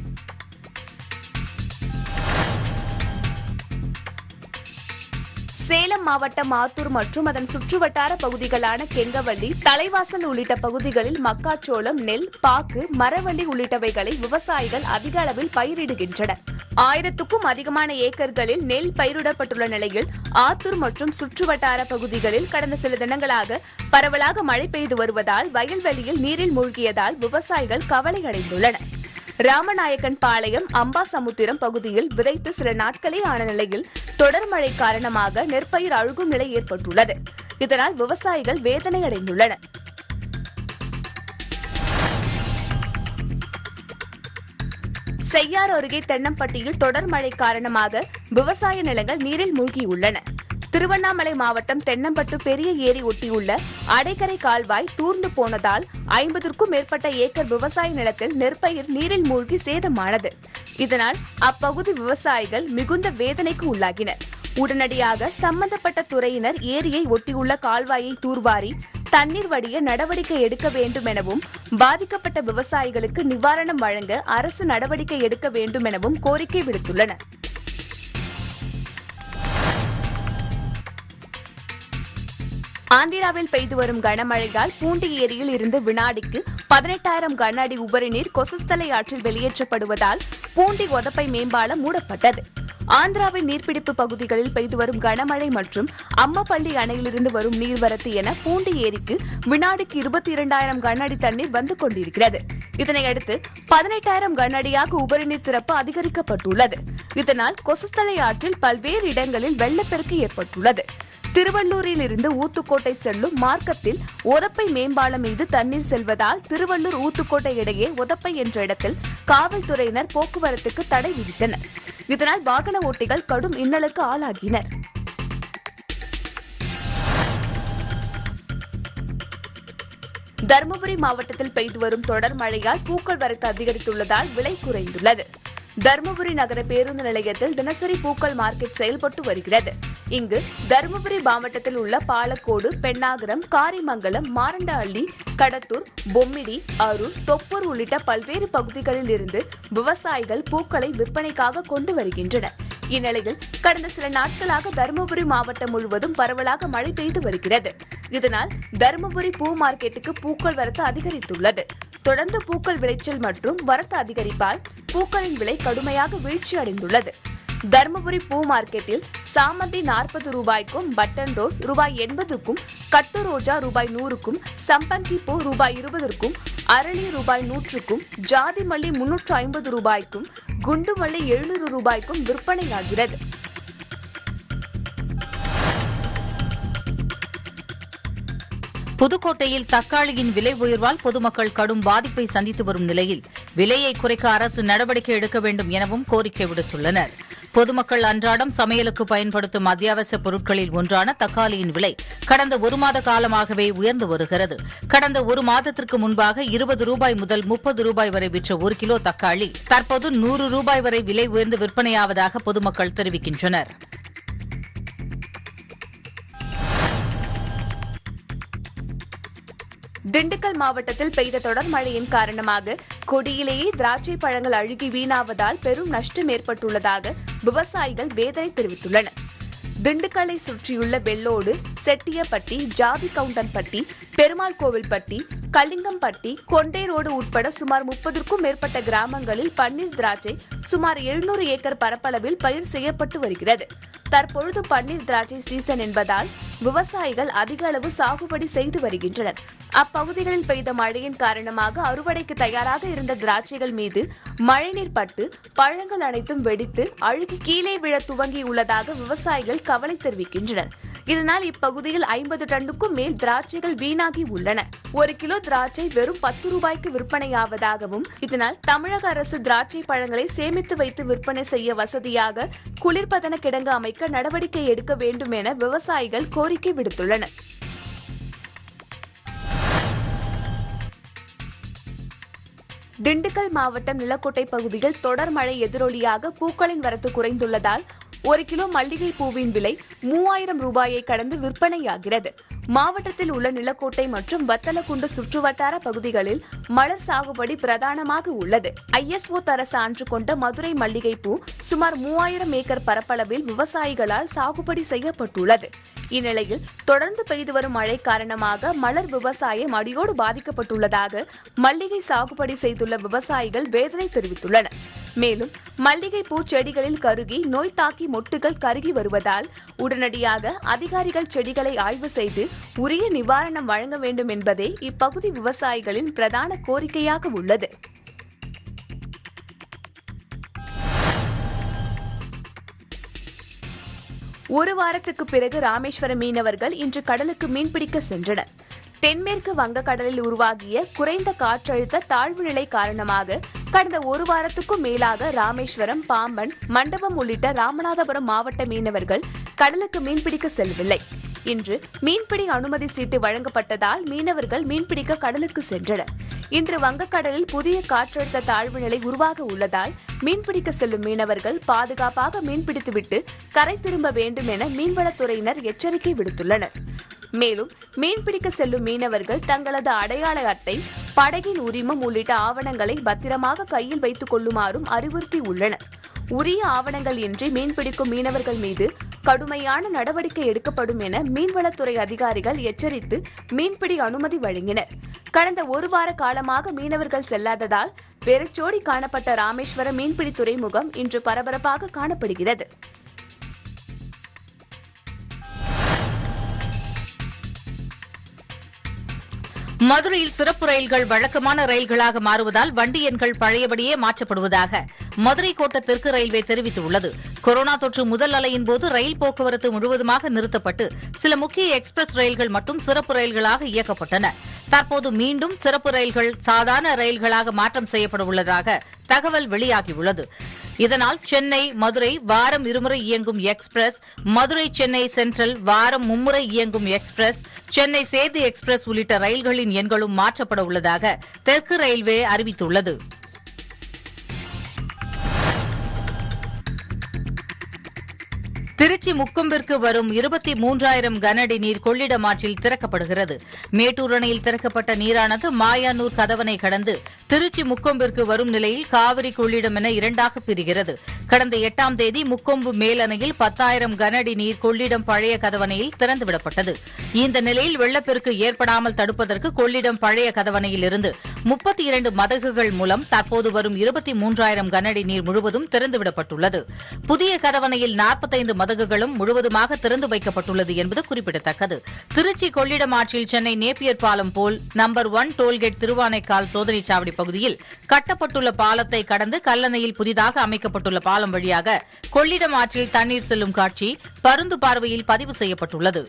சேலம் மாவட்டம் ஆத்தூர் மற்றும் அதன் சுற்றுவட்டார பகுதிகளான கெங்கவள்ளி தலைவாசல் உள்ளிட்ட பகுதிகளில் மக்காச்சோளம் நெல் பாக்கு மரவள்ளி உள்ளிட்டவைகளை விவசாயிகள் அதிக அளவில் பயிரிடுகின்றனர் ஆயிரத்துக்கும் அதிகமான ஏக்கர்களில் நெல் பயிரிடப்பட்டுள்ள நிலையில் ஆத்தூர் மற்றும் சுற்றுவட்டார பகுதிகளில் கடந்த சில தினங்களாக பரவலாக மழை பெய்து வருவதால் வயல்வெளியில் நீரில் மூழ்கியதால் விவசாயிகள் கவலை அடைந்துள்ளனர் ராமநாயக்கன் பாளையம் அம்பாசமுத்திரம் பகுதியில் விதைத்து சில நாட்களே ஆன நிலையில் தொடர் மழை காரணமாக நெற்பயிர் அழுகும் நிலை ஏற்பட்டுள்ளது இதனால் விவசாயிகள் வேதனை அடைந்துள்ளனர் செய்யார் அருகே தென்னம்பட்டியில் தொடர் மழை காரணமாக விவசாய நிலங்கள் நீரில் மூழ்கியுள்ளன திருவண்ணாமலை மாவட்டம் தென்னம்பட்டு பெரிய ஏரி ஒட்டியுள்ள அடைக்கரை கால்வாய் தூர்ந்து போனதால் ஐம்பதற்கும் மேற்பட்ட ஏக்கர் விவசாய நிலத்தில் நெற்பயிர் நீரில் மூழ்கி சேதமானது இதனால் அப்பகுதி விவசாயிகள் மிகுந்த வேதனைக்கு உள்ளாகினர் உடனடியாக சம்பந்தப்பட்ட துறையினர் ஏரியை ஒட்டியுள்ள கால்வாயை தூர்வாரி தண்ணீர் வடிய நடவடிக்கை எடுக்க வேண்டும் எனவும் பாதிக்கப்பட்ட விவசாயிகளுக்கு நிவாரணம் வழங்க அரசு நடவடிக்கை எடுக்க வேண்டும் எனவும் கோரிக்கை விடுத்துள்ளனர் ஆந்திராவில் பெய்து வரும் கனமழையால் பூண்டி ஏரியில் இருந்து வினாடிக்கு பதினெட்டாயிரம் கன அடி உபரி நீர் கொசஸ்தலை ஆற்றில் வெளியேற்றப்படுவதால் பூண்டி ஒதப்பை மேம்பாலம் மூடப்பட்டது ஆந்திராவின் நீர்பிடிப்பு பகுதிகளில் பெய்து வரும் கனமழை மற்றும் அம்மப்பள்ளி அணையிலிருந்து வரும் நீர்வரத்து என பூண்டி ஏரிக்கு வினாடிக்கு இருபத்தி இரண்டாயிரம் கன அடி தண்ணீர் வந்து கொண்டிருக்கிறது இதனையடுத்து பதினெட்டாயிரம் கன அடியாக உபரிநீர் திறப்பு அதிகரிக்கப்பட்டுள்ளது இதனால் கொசஸ்தலை ஆற்றில் பல்வேறு இடங்களில் வெள்ளப்பெருக்கு ஏற்பட்டுள்ளது திருவள்ளூரில் இருந்து ஊத்துக்கோட்டை செல்லும் மார்க்கத்தில் ஒதப்பை மேம்பாலம் மீது தண்ணீர் செல்வதால் திருவள்ளூர் ஊத்துக்கோட்டை இடையே ஒதப்பை என்ற இடத்தில் காவல்துறையினர் போக்குவரத்துக்கு தடை விதித்தனர் இதனால் வாகன ஓட்டிகள் கடும் இன்னலுக்கு ஆளாகினர் தருமபுரி மாவட்டத்தில் பெய்து வரும் தொடர் மழையால் பூக்கள் வரத்து அதிகரித்துள்ளதால் விலை குறைந்துள்ளது தருமபுரி நகர பேருந்து நிலையத்தில் தினசரி பூக்கள் மார்க்கெட் செயல்பட்டு வருகிறது இங்கு தருமபுரி மாவட்டத்தில் உள்ள பாலக்கோடு பெண்ணாகரம் காரிமங்கலம் மாரண்டஹள்ளி கடத்தூர் பொம்மிடி அரூர் தொப்பூர் உள்ளிட்ட பல்வேறு பகுதிகளில் இருந்து விவசாயிகள் பூக்களை விற்பனைக்காக கொண்டு வருகின்றனர் இந்நிலையில் கடந்த சில நாட்களாக தருமபுரி மாவட்டம் முழுவதும் பரவலாக மழை பெய்து வருகிறது இதனால் தருமபுரி பூ மார்க்கெட்டுக்கு பூக்கள் வரத்து அதிகரித்துள்ளது தொடர்ந்து பூக்கள் விளைச்சல் மற்றும் வரத்து அதிகரிப்பால் பூக்களின் விலை கடுமையாக வீழ்ச்சி அடைந்துள்ளது தருமபுரி பூ மார்க்கெட்டில் சாமந்தி நாற்பது ரூபாய்க்கும் பட்டன் ரோஸ் ரூபாய் எண்பதுக்கும் கட்டு ரோஜா ரூபாய் நூறுக்கும் சம்பங்கி பூ ரூபாய் இருபதற்கும் அரளி ரூபாய் நூற்றுக்கும் ஜாதி மல்லி முன்னூற்று ஐம்பது ரூபாய்க்கும் குண்டு மல்லி எழுநூறு ரூபாய்க்கும் விற்பனையாகிறது புதுக்கோட்டையில் தக்காளியின் விலை உயர்வால் பொதுமக்கள் கடும் பாதிப்பை சந்தித்து வரும் நிலையில் விலையை குறைக்க அரசு நடவடிக்கை எடுக்க வேண்டும் எனவும் கோரிக்கை விடுத்துள்ளனர் பொதுமக்கள் அன்றாடம் சமையலுக்கு பயன்படுத்தும் அத்தியாவசிய பொருட்களில் ஒன்றான தக்காளியின் விலை கடந்த ஒரு மாத காலமாகவே உயர்ந்து வருகிறது கடந்த ஒரு மாதத்திற்கு முன்பாக இருபது ரூபாய் முதல் முப்பது ரூபாய் வரை விற்ற ஒரு கிலோ தக்காளி தற்போது நூறு ரூபாய் வரை விலை உயர்ந்து விற்பனையாவதாக பொதுமக்கள் தெரிவிக்கின்றனர் திண்டுக்கல் மாவட்டத்தில் பெய்த தொடர் மழையின் காரணமாக கொடியிலேயே திராட்சை பழங்கள் அழுகி வீணாவதால் பெரும் நஷ்டம் ஏற்பட்டுள்ளதாக விவசாயிகள் வேதனை தெரிவித்துள்ளனர் திண்டுக்கல்லை சுற்றியுள்ள வெள்ளோடு செட்டியப்பட்டி ஜாதி கவுண்டன்பட்டி பெருமாள் கோவில்பட்டி கலிங்கம்பட்டி கொண்டே ரோடு உட்பட சுமார் முப்பதற்கும் மேற்பட்ட கிராமங்களில் பன்னீர் திராட்சை சுமார் எழுநூறு ஏக்கர் பரப்பளவில் பயிர் செய்யப்பட்டு வருகிறது தற்பொழுது பன்னீர் திராட்சை சீசன் என்பதால் விவசாயிகள் அதிக அளவு சாகுபடி செய்து வருகின்றனர் அப்பகுதிகளில் பெய்த மழையின் காரணமாக அறுவடைக்கு தயாராக இருந்த திராட்சைகள் மீது மழைநீர் பட்டு பழங்கள் அனைத்தும் வெடித்து அழுகி கீழே விழ துவங்கியுள்ளதாக விவசாயிகள் கவலை தெரிவிக்கின்றனர் இதனால் இப்பகுதியில் ஐம்பது டன்னுக்கும் மேல் திராட்சைகள் வீணாகி உள்ளன ஒரு கிலோ திராட்சை வெறும் பத்து ரூபாய்க்கு விற்பனையாவதாகவும் இதனால் தமிழக அரசு திராட்சை பழங்களை சேமித்து வைத்து விற்பனை செய்ய வசதியாக குளிர்பதன கிடங்கு அமைக்க நடவடிக்கை எடுக்க வேண்டும் என விவசாயிகள் கோரிக்கை விடுத்துள்ளனர் திண்டுக்கல் மாவட்டம் நிலக்கோட்டை பகுதியில் தொடர் மழை எதிரொலியாக பூக்களின் வரத்து குறைந்துள்ளதால் ஒரு கிலோ மல்லிகை பூவின் விலை மூவாயிரம் ரூபாயை கடந்து விற்பனையாகிறது மாவட்டத்தில் உள்ள நிலக்கோட்டை மற்றும் வத்தலக்குண்டு சுற்றுவட்டார பகுதிகளில் மலர் சாகுபடி பிரதானமாக உள்ளது ஐஎஸ்ஓ தர சான்று கொண்ட மதுரை மல்லிகை பூ சுமார் மூவாயிரம் ஏக்கர் பரப்பளவில் விவசாயிகளால் சாகுபடி செய்யப்பட்டுள்ளது இந்நிலையில் தொடர்ந்து பெய்து வரும் மழை காரணமாக மலர் விவசாயம் அடியோடு பாதிக்கப்பட்டுள்ளதாக மல்லிகை சாகுபடி செய்துள்ள விவசாயிகள் வேதனை தெரிவித்துள்ளனர் மேலும் மல்லிகை பூ செடிகளில் கருகி நோய் தாக்கி மொட்டுகள் கருகி வருவதால் உடனடியாக அதிகாரிகள் செடிகளை ஆய்வு செய்து உரிய நிவாரணம் வழங்க வேண்டும் என்பதே இப்பகுதி விவசாயிகளின் பிரதான கோரிக்கையாக உள்ளது ஒரு வாரத்துக்கு பிறகு ராமேஸ்வரம் மீனவர்கள் இன்று கடலுக்கு மீன்பிடிக்க சென்றனர் தென்மேற்கு வங்கக்கடலில் உருவாகிய குறைந்த காற்றழுத்த தாழ்வு நிலை காரணமாக கடந்த ஒரு வாரத்துக்கும் மேலாக ராமேஸ்வரம் பாம்பன் மண்டபம் உள்ளிட்ட ராமநாதபுரம் மாவட்ட மீனவர்கள் கடலுக்கு மீன்பிடிக்க செல்லவில்லை இன்று மீன்பிடி அனுமதி சீட்டு வழங்கப்பட்டதால் மீனவர்கள் மீன்பிடிக்க கடலுக்கு சென்றனர் இன்று வங்கக்கடலில் புதிய காற்றழுத்த தாழ்வு நிலை உருவாக உள்ளதால் மீன்பிடிக்க செல்லும் மீனவர்கள் பாதுகாப்பாக மீன்பிடித்துவிட்டு கரை திரும்ப வேண்டும் என மீன்வளத்துறையினர் எச்சரிக்கை விடுத்துள்ளனர் மேலும் மீன்பிடிக்க செல்லும் மீனவர்கள் தங்களது அடையாள அட்டை படகின் உரிமம் உள்ளிட்ட ஆவணங்களை பத்திரமாக கையில் வைத்துக் கொள்ளுமாறும் அறிவுறுத்தி உள்ளனர் உரிய ஆவணங்கள் இன்றி மீன்பிடிக்கும் மீனவர்கள் மீது கடுமையான நடவடிக்கை எடுக்கப்படும் என மீன்வளத்துறை அதிகாரிகள் எச்சரித்து மீன்பிடி அனுமதி வழங்கினர் கடந்த ஒரு வார காலமாக மீனவர்கள் செல்லாததால் வெறிச்சோடி காணப்பட்ட ராமேஸ்வரம் மீன்பிடி துறைமுகம் இன்று பரபரப்பாக காணப்படுகிறது மதுரையில் சிறப்பு ரயில்கள் வழக்கமான ரயில்களாக மாறுவதால் வண்டி எண்கள் பழையபடியே மாற்றப்படுவதாக மதுரை கோட்ட தெற்கு ரயில்வே தெரிவித்துள்ளது கொரோனா தொற்று முதல் அலையின் போது ரயில் போக்குவரத்து முழுவதுமாக நிறுத்தப்பட்டு சில முக்கிய எக்ஸ்பிரஸ் ரயில்கள் மட்டும் சிறப்பு ரயில்களாக இயக்கப்பட்டன தற்போது மீண்டும் சிறப்பு ரயில்கள் சாதாரண ரயில்களாக மாற்றம் செய்யப்பட உள்ளதாக தகவல் வெளியாகியுள்ளது இதனால் சென்னை மதுரை வாரம் இருமுறை இயங்கும் எக்ஸ்பிரஸ் மதுரை சென்னை சென்ட்ரல் வாரம் மும்முறை இயங்கும் எக்ஸ்பிரஸ் சென்னை சேது எக்ஸ்பிரஸ் உள்ளிட்ட ரயில்களின் எண்களும் மாற்றப்பட உள்ளதாக தெற்கு ரயில்வே அறிவித்துள்ளது திருச்சி முக்கொம்பிற்கு வரும் இருபத்தி மூன்றாயிரம் கனஅடி நீர் கொள்ளிடம் ஆற்றில் திறக்கப்படுகிறது மேட்டூர் அணையில் திறக்கப்பட்ட நீரானது மாயானூர் கதவனை கடந்து திருச்சி முக்கொம்பிற்கு வரும் நிலையில் காவிரி கொள்ளிடம் என இரண்டாக பிரிகிறது கடந்த எட்டாம் தேதி முக்கொம்பு மேலணையில் பத்தாயிரம் கனஅடி நீர் கொள்ளிடம் பழைய கதவணையில் திறந்துவிடப்பட்டது இந்த நிலையில் வெள்ளப்பெருக்கு ஏற்படாமல் தடுப்பதற்கு கொள்ளிடம் பழைய கதவணையில் இருந்து முப்பத்தி இரண்டு மதகுகள் மூலம் தற்போது வரும் இருபத்தி மூன்றாயிரம் கனஅடி நீர் முழுவதும் திறந்துவிடப்பட்டுள்ளது புதிய கதவணையில் நாற்பத்தைந்து மதகுகளும் முழுவதுமாக திறந்து வைக்கப்பட்டுள்ளது என்பது குறிப்பிடத்தக்கது திருச்சி கொள்ளிடம் ஆற்றில் சென்னை நேப்பியர் பாலம் போல் நம்பர் ஒன் டோல்கேட் திருவானைக்கால் சோதனைச் சாவடி பகுதியில் கட்டப்பட்டுள்ள பாலத்தை கடந்து கல்லணையில் புதிதாக அமைக்கப்பட்டுள்ள பாலம் வழியாக கொள்ளிடம் ஆற்றில் தண்ணீர் செல்லும் காட்சி பருந்து பார்வையில் பதிவு செய்யப்பட்டுள்ளது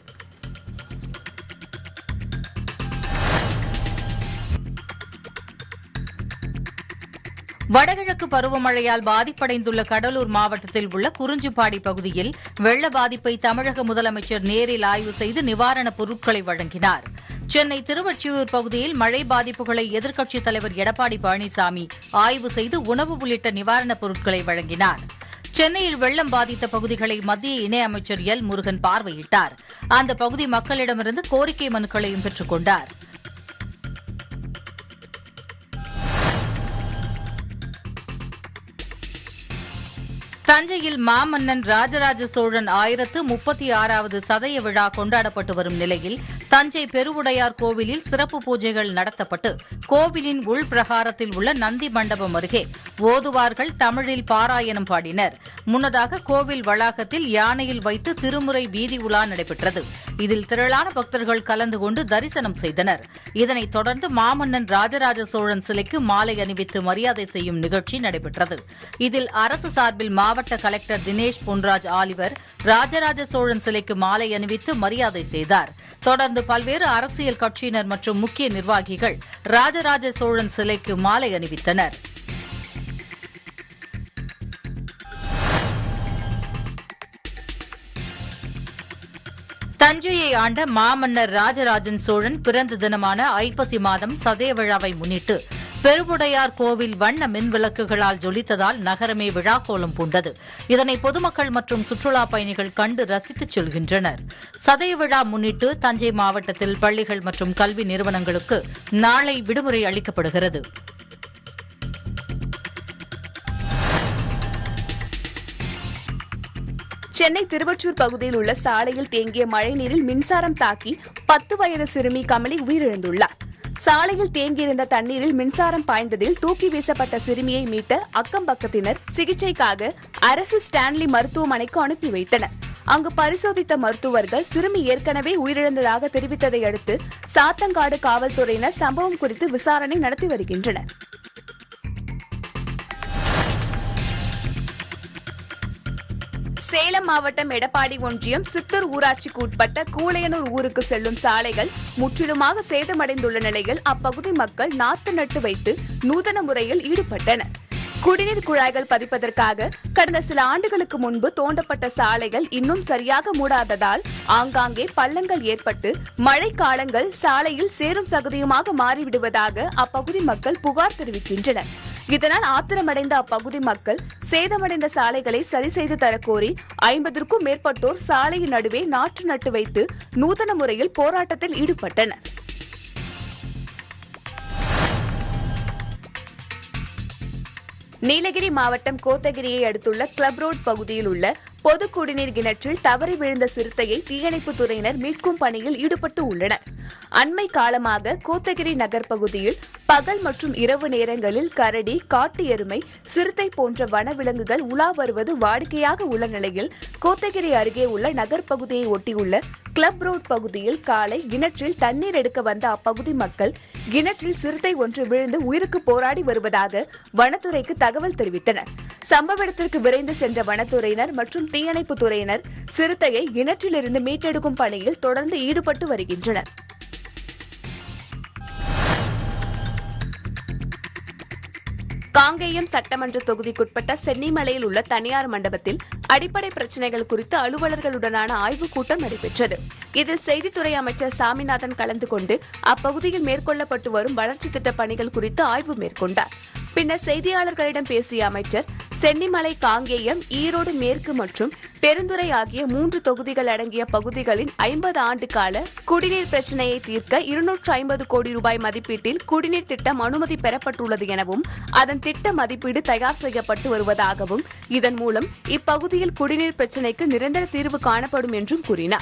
வடகிழக்கு பருவமழையால் பாதிப்படைந்துள்ள கடலூர் மாவட்டத்தில் உள்ள குறிஞ்சிப்பாடி பகுதியில் வெள்ள பாதிப்பை தமிழக முதலமைச்சர் நேரில் ஆய்வு செய்து நிவாரணப் பொருட்களை வழங்கினார் சென்னை திருவொற்றியூர் பகுதியில் மழை பாதிப்புகளை எதிர்க்கட்சித் தலைவர் எடப்பாடி பழனிசாமி ஆய்வு செய்து உணவு உள்ளிட்ட நிவாரணப் பொருட்களை வழங்கினார் சென்னையில் வெள்ளம் பாதித்த பகுதிகளை மத்திய இணையமைச்சர் எல் முருகன் பார்வையிட்டார் அந்த பகுதி மக்களிடமிருந்து கோரிக்கை மனுக்களையும் பெற்றுக் கொண்டார் தஞ்சையில் மாமன்னன் ராஜராஜ சோழன் ஆயிரத்து முப்பத்தி ஆறாவது சதய விழா கொண்டாடப்பட்டு வரும் நிலையில் தஞ்சை பெருவுடையார் கோவிலில் சிறப்பு பூஜைகள் நடத்தப்பட்டு கோவிலின் உள்பிரகாரத்தில் உள்ள நந்தி மண்டபம் அருகே ஓதுவார்கள் தமிழில் பாராயணம் பாடினர் முன்னதாக கோவில் வளாகத்தில் யானையில் வைத்து திருமுறை வீதி உலா நடைபெற்றது இதில் திரளான பக்தர்கள் கலந்து கொண்டு தரிசனம் செய்தனர் இதனைத் தொடர்ந்து மாமன்னன் ராஜராஜ சோழன் சிலைக்கு மாலை அணிவித்து மரியாதை செய்யும் நிகழ்ச்சி நடைபெற்றது இதில் அரசு சார்பில் மாவட்ட கலெக்டர் தினேஷ் பொன்ராஜ் ஆலிவர் ராஜராஜ சோழன் சிலைக்கு மாலை அணிவித்து மரியாதை செய்தார் தொடர்ந்து பல்வேறு அரசியல் கட்சியினர் மற்றும் முக்கிய நிர்வாகிகள் ராஜராஜ சோழன் சிலைக்கு மாலை அணிவித்தனர் தஞ்சையை ஆண்ட மாமன்னர் ராஜராஜன் சோழன் பிறந்த தினமான ஐப்பசி மாதம் சதய விழாவை முன்னிட்டு பெருவுடையார் கோவில் வண்ண மின் விளக்குகளால் ஜொலித்ததால் நகரமே விழாக்கோலம் பூண்டது இதனை பொதுமக்கள் மற்றும் சுற்றுலா பயணிகள் கண்டு ரசித்துச் செல்கின்றனர் சதய விழா முன்னிட்டு தஞ்சை மாவட்டத்தில் பள்ளிகள் மற்றும் கல்வி நிறுவனங்களுக்கு நாளை விடுமுறை அளிக்கப்படுகிறது சென்னை திருவொற்றூர் பகுதியில் உள்ள சாலையில் தேங்கிய மழைநீரில் மின்சாரம் தாக்கி பத்து வயது சிறுமி கமலி உயிரிழந்துள்ளார் சாலையில் தேங்கியிருந்த தண்ணீரில் மின்சாரம் பாய்ந்ததில் தூக்கி வீசப்பட்ட சிறுமியை மீட்ட அக்கம் பக்கத்தினர் சிகிச்சைக்காக அரசு ஸ்டான்லி மருத்துவமனைக்கு அனுப்பி வைத்தனர் அங்கு பரிசோதித்த மருத்துவர்கள் சிறுமி ஏற்கனவே உயிரிழந்ததாக தெரிவித்ததை அடுத்து சாத்தங்காடு காவல்துறையினர் சம்பவம் குறித்து விசாரணை நடத்தி வருகின்றனர் சேலம் மாவட்டம் எடப்பாடி ஒன்றியம் சித்தூர் ஊராட்சிக்கு உட்பட்ட கூளையனூர் ஊருக்கு செல்லும் சாலைகள் முற்றிலுமாக சேதமடைந்துள்ள நிலையில் அப்பகுதி மக்கள் நாத்து நட்டு வைத்து நூதன முறையில் ஈடுபட்டனர் குடிநீர் குழாய்கள் பதிப்பதற்காக கடந்த சில ஆண்டுகளுக்கு முன்பு தோண்டப்பட்ட சாலைகள் இன்னும் சரியாக மூடாததால் ஆங்காங்கே பள்ளங்கள் ஏற்பட்டு மழை காலங்கள் சாலையில் சேரும் சகதியுமாக மாறிவிடுவதாக அப்பகுதி மக்கள் புகார் தெரிவிக்கின்றனர் இதனால் ஆத்திரமடைந்த அப்பகுதி மக்கள் சேதமடைந்த சாலைகளை சரி செய்து தரக்கோரி ஐம்பதற்கும் மேற்பட்டோர் சாலையின் நடுவே நாற்று நட்டு வைத்து நூதன முறையில் போராட்டத்தில் ஈடுபட்டனர் நீலகிரி மாவட்டம் கோத்தகிரியை அடுத்துள்ள கிளப் ரோட் பகுதியில் உள்ள பொது குடிநீர் கிணற்றில் தவறி விழுந்த சிறுத்தையை தீயணைப்புத் துறையினர் மீட்கும் பணியில் ஈடுபட்டு உள்ளனர் அண்மை காலமாக கோத்தகிரி நகர் பகுதியில் பகல் மற்றும் இரவு நேரங்களில் கரடி காட்டு எருமை சிறுத்தை போன்ற வனவிலங்குகள் உலா வருவது வாடிக்கையாக உள்ள நிலையில் கோத்தகிரி அருகே உள்ள நகர் பகுதியை ஒட்டியுள்ள கிளப் ரோட் பகுதியில் காலை கிணற்றில் தண்ணீர் எடுக்க வந்த அப்பகுதி மக்கள் கிணற்றில் சிறுத்தை ஒன்று விழுந்து உயிருக்கு போராடி வருவதாக வனத்துறைக்கு தகவல் தெரிவித்தனர் சம்பவ இடத்திற்கு விரைந்து சென்ற வனத்துறையினர் மற்றும் தீயணைப்பு துறையினர் சிறுத்தையை கிணற்றிலிருந்து மீட்டெடுக்கும் பணியில் தொடர்ந்து ஈடுபட்டு வருகின்றனர் காங்கேயம் சட்டமன்ற தொகுதிக்குட்பட்ட சென்னிமலையில் உள்ள தனியார் மண்டபத்தில் அடிப்படை பிரச்சினைகள் குறித்து அலுவலர்களுடனான ஆய்வுக் கூட்டம் நடைபெற்றது இதில் செய்தித்துறை அமைச்சர் சாமிநாதன் கலந்து கொண்டு அப்பகுதியில் மேற்கொள்ளப்பட்டு வரும் வளர்ச்சித் திட்டப் பணிகள் குறித்து ஆய்வு மேற்கொண்டார் பின்னர் செய்தியாளர்களிடம் பேசிய அமைச்சர் சென்னிமலை காங்கேயம் ஈரோடு மேற்கு மற்றும் பெருந்துறை ஆகிய மூன்று தொகுதிகள் அடங்கிய பகுதிகளின் ஐம்பது ஆண்டு கால குடிநீர் பிரச்சினையை தீர்க்க இருநூற்று ஐம்பது கோடி ரூபாய் மதிப்பீட்டில் குடிநீர் திட்டம் அனுமதி பெறப்பட்டுள்ளது எனவும் அதன் திட்ட மதிப்பீடு தயார் செய்யப்பட்டு வருவதாகவும் இதன் மூலம் இப்பகுதியில் குடிநீர் பிரச்சினைக்கு நிரந்தர தீர்வு காணப்படும் என்றும் கூறினார்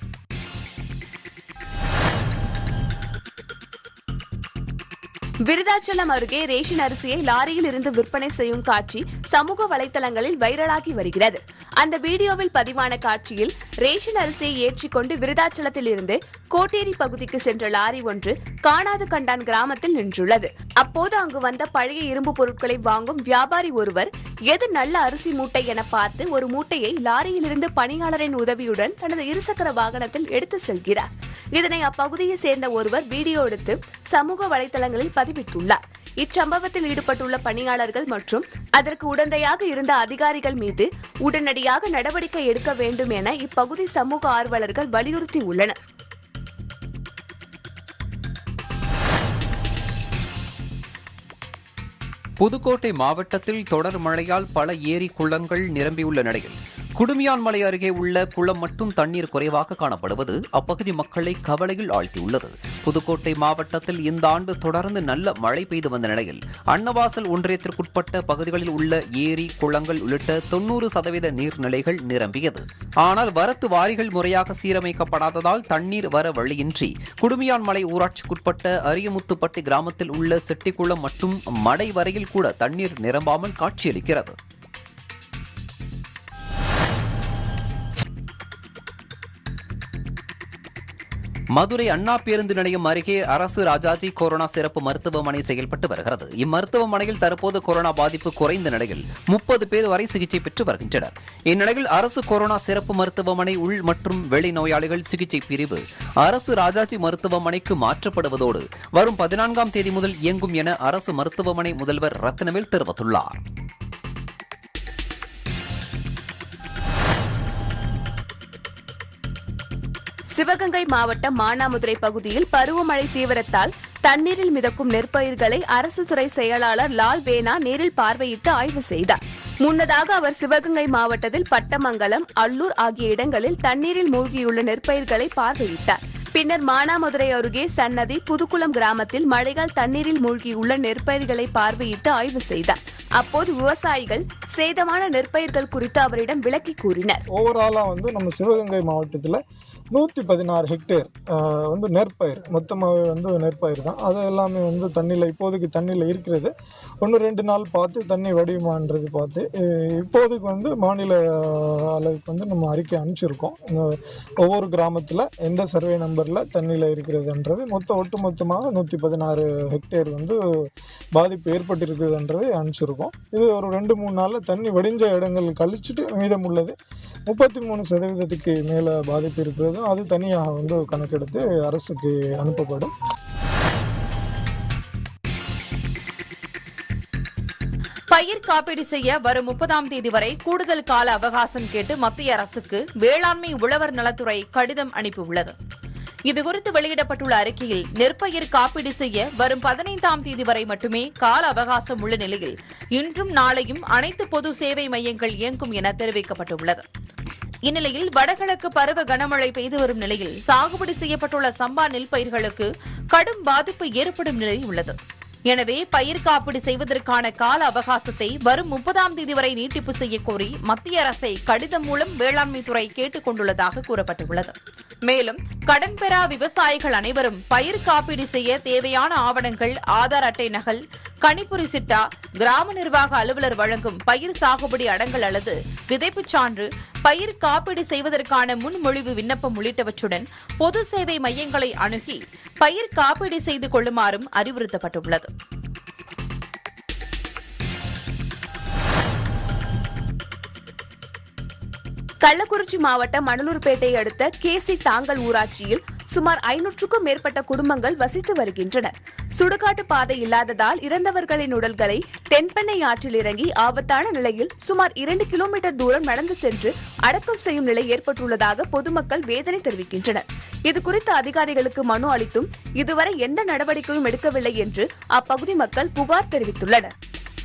விருதாச்சலம் அருகே ரேஷன் அரிசியை லாரியில் இருந்து விற்பனை செய்யும் காட்சி சமூக வலைதளங்களில் வைரலாகி வருகிறது அந்த வீடியோவில் பதிவான காட்சியில் ரேஷன் அரிசியை ஏற்றிக்கொண்டு விருதாச்சலத்தில் இருந்து கோட்டேரி பகுதிக்கு சென்ற லாரி ஒன்று காணாது கண்டான் கிராமத்தில் நின்றுள்ளது அப்போது அங்கு வந்த பழைய இரும்பு பொருட்களை வாங்கும் வியாபாரி ஒருவர் எது நல்ல அரிசி மூட்டை என பார்த்து ஒரு மூட்டையை லாரியிலிருந்து பணியாளரின் உதவியுடன் தனது இருசக்கர வாகனத்தில் எடுத்து செல்கிறார் இதனை அப்பகுதியை சேர்ந்த ஒருவர் வீடியோ எடுத்து சமூக வலைதளங்களில் பதிவிட்டுள்ளார் இச்சம்பவத்தில் ஈடுபட்டுள்ள பணியாளர்கள் மற்றும் அதற்கு உடந்தையாக இருந்த அதிகாரிகள் மீது உடனடியாக நடவடிக்கை எடுக்க வேண்டும் என இப்பகுதி சமூக ஆர்வலர்கள் வலியுறுத்தி உள்ளனர் புதுக்கோட்டை மாவட்டத்தில் தொடர் மழையால் பல ஏரி குளங்கள் நிரம்பியுள்ள நிலையில் குடுமியான்மலை அருகே உள்ள குளம் மட்டும் தண்ணீர் குறைவாக காணப்படுவது அப்பகுதி மக்களை கவலையில் ஆழ்த்தியுள்ளது புதுக்கோட்டை மாவட்டத்தில் இந்த ஆண்டு தொடர்ந்து நல்ல மழை பெய்து வந்த நிலையில் அன்னவாசல் ஒன்றியத்திற்குட்பட்ட பகுதிகளில் உள்ள ஏரி குளங்கள் உள்ளிட்ட தொன்னூறு சதவீத நீர்நிலைகள் நிரம்பியது ஆனால் வரத்து வாரிகள் முறையாக சீரமைக்கப்படாததால் தண்ணீர் வர வழியின்றி குடுமியான்மலை ஊராட்சிக்குட்பட்ட அரியமுத்துப்பட்டி கிராமத்தில் உள்ள செட்டிக்குளம் மற்றும் மடை வரையில் கூட தண்ணீர் நிரம்பாமல் காட்சியளிக்கிறது மதுரை அண்ணா பேருந்து நிலையம் அருகே அரசு ராஜாஜி கொரோனா சிறப்பு மருத்துவமனை செயல்பட்டு வருகிறது இம்மருத்துவமனையில் தற்போது கொரோனா பாதிப்பு குறைந்த நிலையில் முப்பது பேர் வரை சிகிச்சை பெற்று வருகின்றனர் இந்நிலையில் அரசு கொரோனா சிறப்பு மருத்துவமனை உள் மற்றும் வெளி நோயாளிகள் சிகிச்சை பிரிவு அரசு ராஜாஜி மருத்துவமனைக்கு மாற்றப்படுவதோடு வரும் பதினான்காம் தேதி முதல் இயங்கும் என அரசு மருத்துவமனை முதல்வர் ரத்னவேல் தெரிவித்துள்ளார் சிவகங்கை மாவட்டம் மானாமதுரை பகுதியில் பருவமழை தீவிரத்தால் தண்ணீரில் மிதக்கும் நெற்பயிர்களை அரசு துறை செயலாளர் லால் வேணா நேரில் பார்வையிட்டு ஆய்வு செய்தார் முன்னதாக அவர் சிவகங்கை மாவட்டத்தில் பட்டமங்கலம் அல்லூர் ஆகிய இடங்களில் தண்ணீரில் மூழ்கியுள்ள நெற்பயிர்களை பார்வையிட்டார் பின்னர் மானாமதுரை அருகே சன்னதி புதுக்குளம் கிராமத்தில் மழையால் தண்ணீரில் மூழ்கியுள்ள நெற்பயிர்களை பார்வையிட்டு ஆய்வு செய்தார் அப்போது விவசாயிகள் சேதமான நெற்பயிர்கள் குறித்து அவரிடம் விளக்கி கூறினர் ஓவராலாக வந்து நம்ம சிவகங்கை மாவட்டத்தில் நூற்றி பதினாறு ஹெக்டேர் ஆஹ், வந்து நெற்பயிர் மொத்தமாகவே வந்து நெற்பயிர் தான் அது எல்லாமே வந்து தண்ணியில் இப்போதைக்கு தண்ணியில் இருக்கிறது ஒன்று ரெண்டு நாள் பார்த்து தண்ணி வடியுமான்றது பார்த்து அஹ், இப்போதைக்கு வந்து மாநில அளவுக்கு வந்து நம்ம அறிக்கை அனுப்பிச்சிருக்கோம் இந்த ஒவ்வொரு கிராமத்தில் எந்த சர்வே நம்பரில் தண்ணியில் இருக்கிறதுன்றது மொத்த ஒட்டுமொத்தமாக நூற்றி பதினாறு ஹெக்டேர் வந்து பாதிப்பு ஏற்பட்டிருக்குதுன்றது அனுப்பிச்சிருக்கோம் இது ஒரு ரெண்டு மூணு நாளில் தண்ணி வடிஞ்ச இடங்கள் கழிச்சிட்டு மீதம் உள்ளது முப்பத்தி மூணு சதவீதத்துக்கு மேலே பாதிப்பு இருக்கிறது அது தனியாக வந்து கணக்கெடுத்து அரசுக்கு அனுப்பப்படும் பயிர் காப்பீடு செய்ய வரும் முப்பதாம் தேதி வரை கூடுதல் கால அவகாசம் கேட்டு மத்திய அரசுக்கு வேளாண்மை உழவர் நலத்துறை கடிதம் அனுப்பியுள்ளது இதுகுறித்து வெளியிடப்பட்டுள்ள அறிக்கையில் நெற்பயிர் காப்பீடு செய்ய வரும் பதினைந்தாம் தேதி வரை மட்டுமே கால அவகாசம் உள்ள நிலையில் இன்றும் நாளையும் அனைத்து பொது சேவை மையங்கள் இயங்கும் என தெரிவிக்கப்பட்டுள்ளது இந்நிலையில் வடகிழக்கு பருவ கனமழை பெய்து வரும் நிலையில் சாகுபடி செய்யப்பட்டுள்ள சம்பா நெல் பயிர்களுக்கு கடும் பாதிப்பு ஏற்படும் நிலை உள்ளது எனவே பயிர் காப்பீடு செய்வதற்கான கால அவகாசத்தை வரும் முப்பதாம் தேதி வரை நீட்டிப்பு செய்யக் கோரி மத்திய அரசை கடிதம் மூலம் வேளாண்மை துறை கேட்டுக் கொண்டுள்ளதாக கூறப்பட்டுள்ளது மேலும் கடன் பெறா விவசாயிகள் அனைவரும் பயிர் காப்பீடு செய்ய தேவையான ஆவணங்கள் ஆதார் அட்டை நகல் கணிப்பொறி சிட்டா கிராம நிர்வாக அலுவலர் வழங்கும் பயிர் சாகுபடி அடங்கல் அல்லது விதைப்புச் சான்று பயிர் காப்பீடு செய்வதற்கான முன்மொழிவு விண்ணப்பம் உள்ளிட்டவற்றுடன் பொது சேவை மையங்களை அணுகி பயிர் காப்பீடு செய்து கொள்ளுமாறும் அறிவுறுத்தப்பட்டுள்ளது கள்ளக்குறிச்சி மாவட்டம் மணலூர்பேட்டை அடுத்த கேசி தாங்கல் ஊராட்சியில் சுமார் ஐநூற்றுக்கும் மேற்பட்ட குடும்பங்கள் வசித்து வருகின்றனர் சுடுகாட்டு பாதை இல்லாததால் இறந்தவர்களின் உடல்களை தென்பெண்ணை ஆற்றில் இறங்கி ஆபத்தான நிலையில் சுமார் இரண்டு கிலோமீட்டர் தூரம் நடந்து சென்று அடக்கம் செய்யும் நிலை ஏற்பட்டுள்ளதாக பொதுமக்கள் வேதனை தெரிவிக்கின்றனர் இதுகுறித்து அதிகாரிகளுக்கு மனு அளித்தும் இதுவரை எந்த நடவடிக்கையும் எடுக்கவில்லை என்று அப்பகுதி மக்கள் புகார் தெரிவித்துள்ளனர்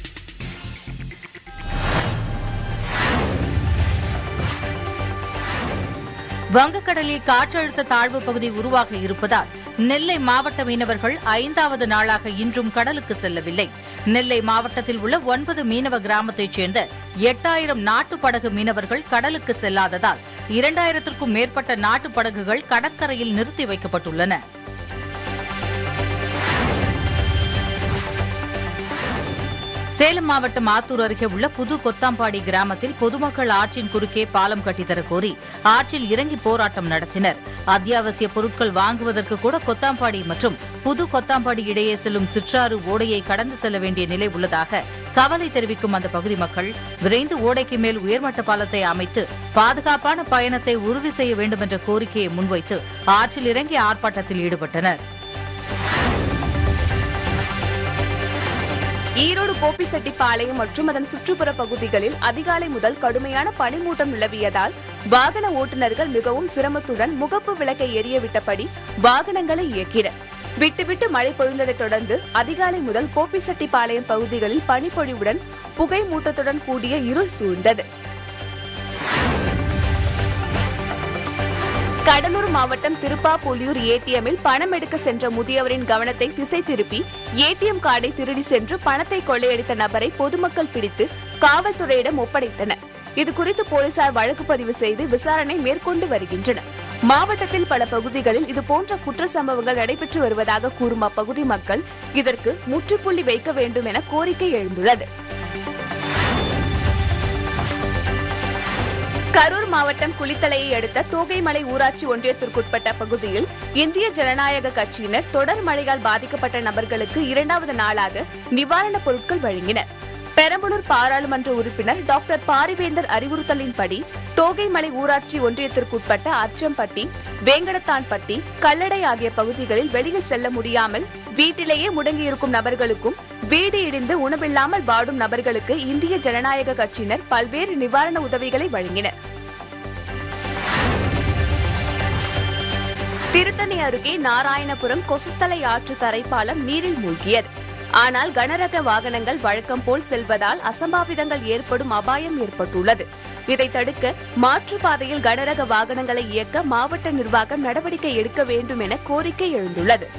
வங்கக்கடலில் காற்றழுத்த தாழ்வு பகுதி உருவாக இருப்பதால் நெல்லை மாவட்ட மீனவர்கள் ஐந்தாவது நாளாக இன்றும் கடலுக்கு செல்லவில்லை நெல்லை மாவட்டத்தில் உள்ள ஒன்பது மீனவ கிராமத்தைச் சேர்ந்த எட்டாயிரம் நாட்டு படகு மீனவர்கள் கடலுக்கு செல்லாததால் இரண்டாயிரத்திற்கும் மேற்பட்ட நாட்டு படகுகள் கடற்கரையில் நிறுத்தி வைக்கப்பட்டுள்ளன சேலம் மாவட்டம் ஆத்தூர் அருகே உள்ள புது கொத்தாம்பாடி கிராமத்தில் பொதுமக்கள் ஆற்றின் குறுக்கே பாலம் கட்டித்தரக் கோரி ஆற்றில் இறங்கி போராட்டம் நடத்தினர் அத்தியாவசிய பொருட்கள் வாங்குவதற்கு கூட கொத்தாம்பாடி மற்றும் புது கொத்தாம்பாடி இடையே செல்லும் சிற்றாறு ஓடையை கடந்து செல்ல வேண்டிய நிலை உள்ளதாக கவலை தெரிவிக்கும் அந்த பகுதி மக்கள் விரைந்து ஓடைக்கு மேல் உயர்மட்ட பாலத்தை அமைத்து பாதுகாப்பான பயணத்தை உறுதி செய்ய வேண்டும் என்ற கோரிக்கையை முன்வைத்து ஆற்றில் இறங்கி ஆர்ப்பாட்டத்தில் ஈடுபட்டனர் ஈரோடு கோபிசெட்டிப்பாளையம் மற்றும் அதன் சுற்றுப்புற பகுதிகளில் அதிகாலை முதல் கடுமையான பனிமூட்டம் நிலவியதால் வாகன ஓட்டுநர்கள் மிகவும் சிரமத்துடன் முகப்பு விளக்கை எரிய விட்டபடி வாகனங்களை இயக்கினர் விட்டுவிட்டு மழை பொழிந்ததைத் தொடர்ந்து அதிகாலை முதல் கோபிசெட்டிப்பாளையம் பகுதிகளில் பனிப்பொழிவுடன் புகை மூட்டத்துடன் கூடிய இருள் சூழ்ந்தது கடலூர் மாவட்டம் திருப்பாப்புலியூர் ஏடிஎம்மில் பணம் எடுக்க சென்ற முதியவரின் கவனத்தை திசை திருப்பி ஏடிஎம் கார்டை திருடி சென்று பணத்தை கொள்ளையடித்த நபரை பொதுமக்கள் பிடித்து காவல்துறையிடம் ஒப்படைத்தனர் இதுகுறித்து போலீசார் வழக்கு பதிவு செய்து விசாரணை மேற்கொண்டு வருகின்றனர் மாவட்டத்தில் பல பகுதிகளில் இதுபோன்ற குற்ற சம்பவங்கள் நடைபெற்று வருவதாக கூறும் அப்பகுதி மக்கள் இதற்கு முற்றுப்புள்ளி வைக்க வேண்டும் என கோரிக்கை எழுந்துள்ளது கரூர் மாவட்டம் குளித்தலையை அடுத்த தோகைமலை ஊராட்சி ஒன்றியத்திற்குட்பட்ட பகுதியில் இந்திய ஜனநாயக கட்சியினர் தொடர் மழையால் பாதிக்கப்பட்ட நபர்களுக்கு இரண்டாவது நாளாக நிவாரணப் பொருட்கள் வழங்கினர் பெரம்பலூர் பாராளுமன்ற உறுப்பினர் டாக்டர் பாரிவேந்தர் அறிவுறுத்தலின்படி தோகைமலை ஊராட்சி ஒன்றியத்திற்குட்பட்ட அச்சம்பட்டி வேங்கடத்தான்பட்டி கல்லடை ஆகிய பகுதிகளில் வெளியில் செல்ல முடியாமல் வீட்டிலேயே முடங்கியிருக்கும் நபர்களுக்கும் வீடு இடிந்து உணவில்லாமல் வாடும் நபர்களுக்கு இந்திய ஜனநாயக கட்சியினர் பல்வேறு நிவாரண உதவிகளை வழங்கினர் திருத்தணி அருகே நாராயணபுரம் கொசஸ்தலை ஆற்று தரைப்பாலம் நீரில் மூழ்கியது ஆனால் கனரக வாகனங்கள் வழக்கம் போல் செல்வதால் அசம்பாவிதங்கள் ஏற்படும் அபாயம் ஏற்பட்டுள்ளது இதை தடுக்க மாற்றுப்பாதையில் கனரக வாகனங்களை இயக்க மாவட்ட நிர்வாகம் நடவடிக்கை எடுக்க வேண்டும் என கோரிக்கை எழுந்துள்ளது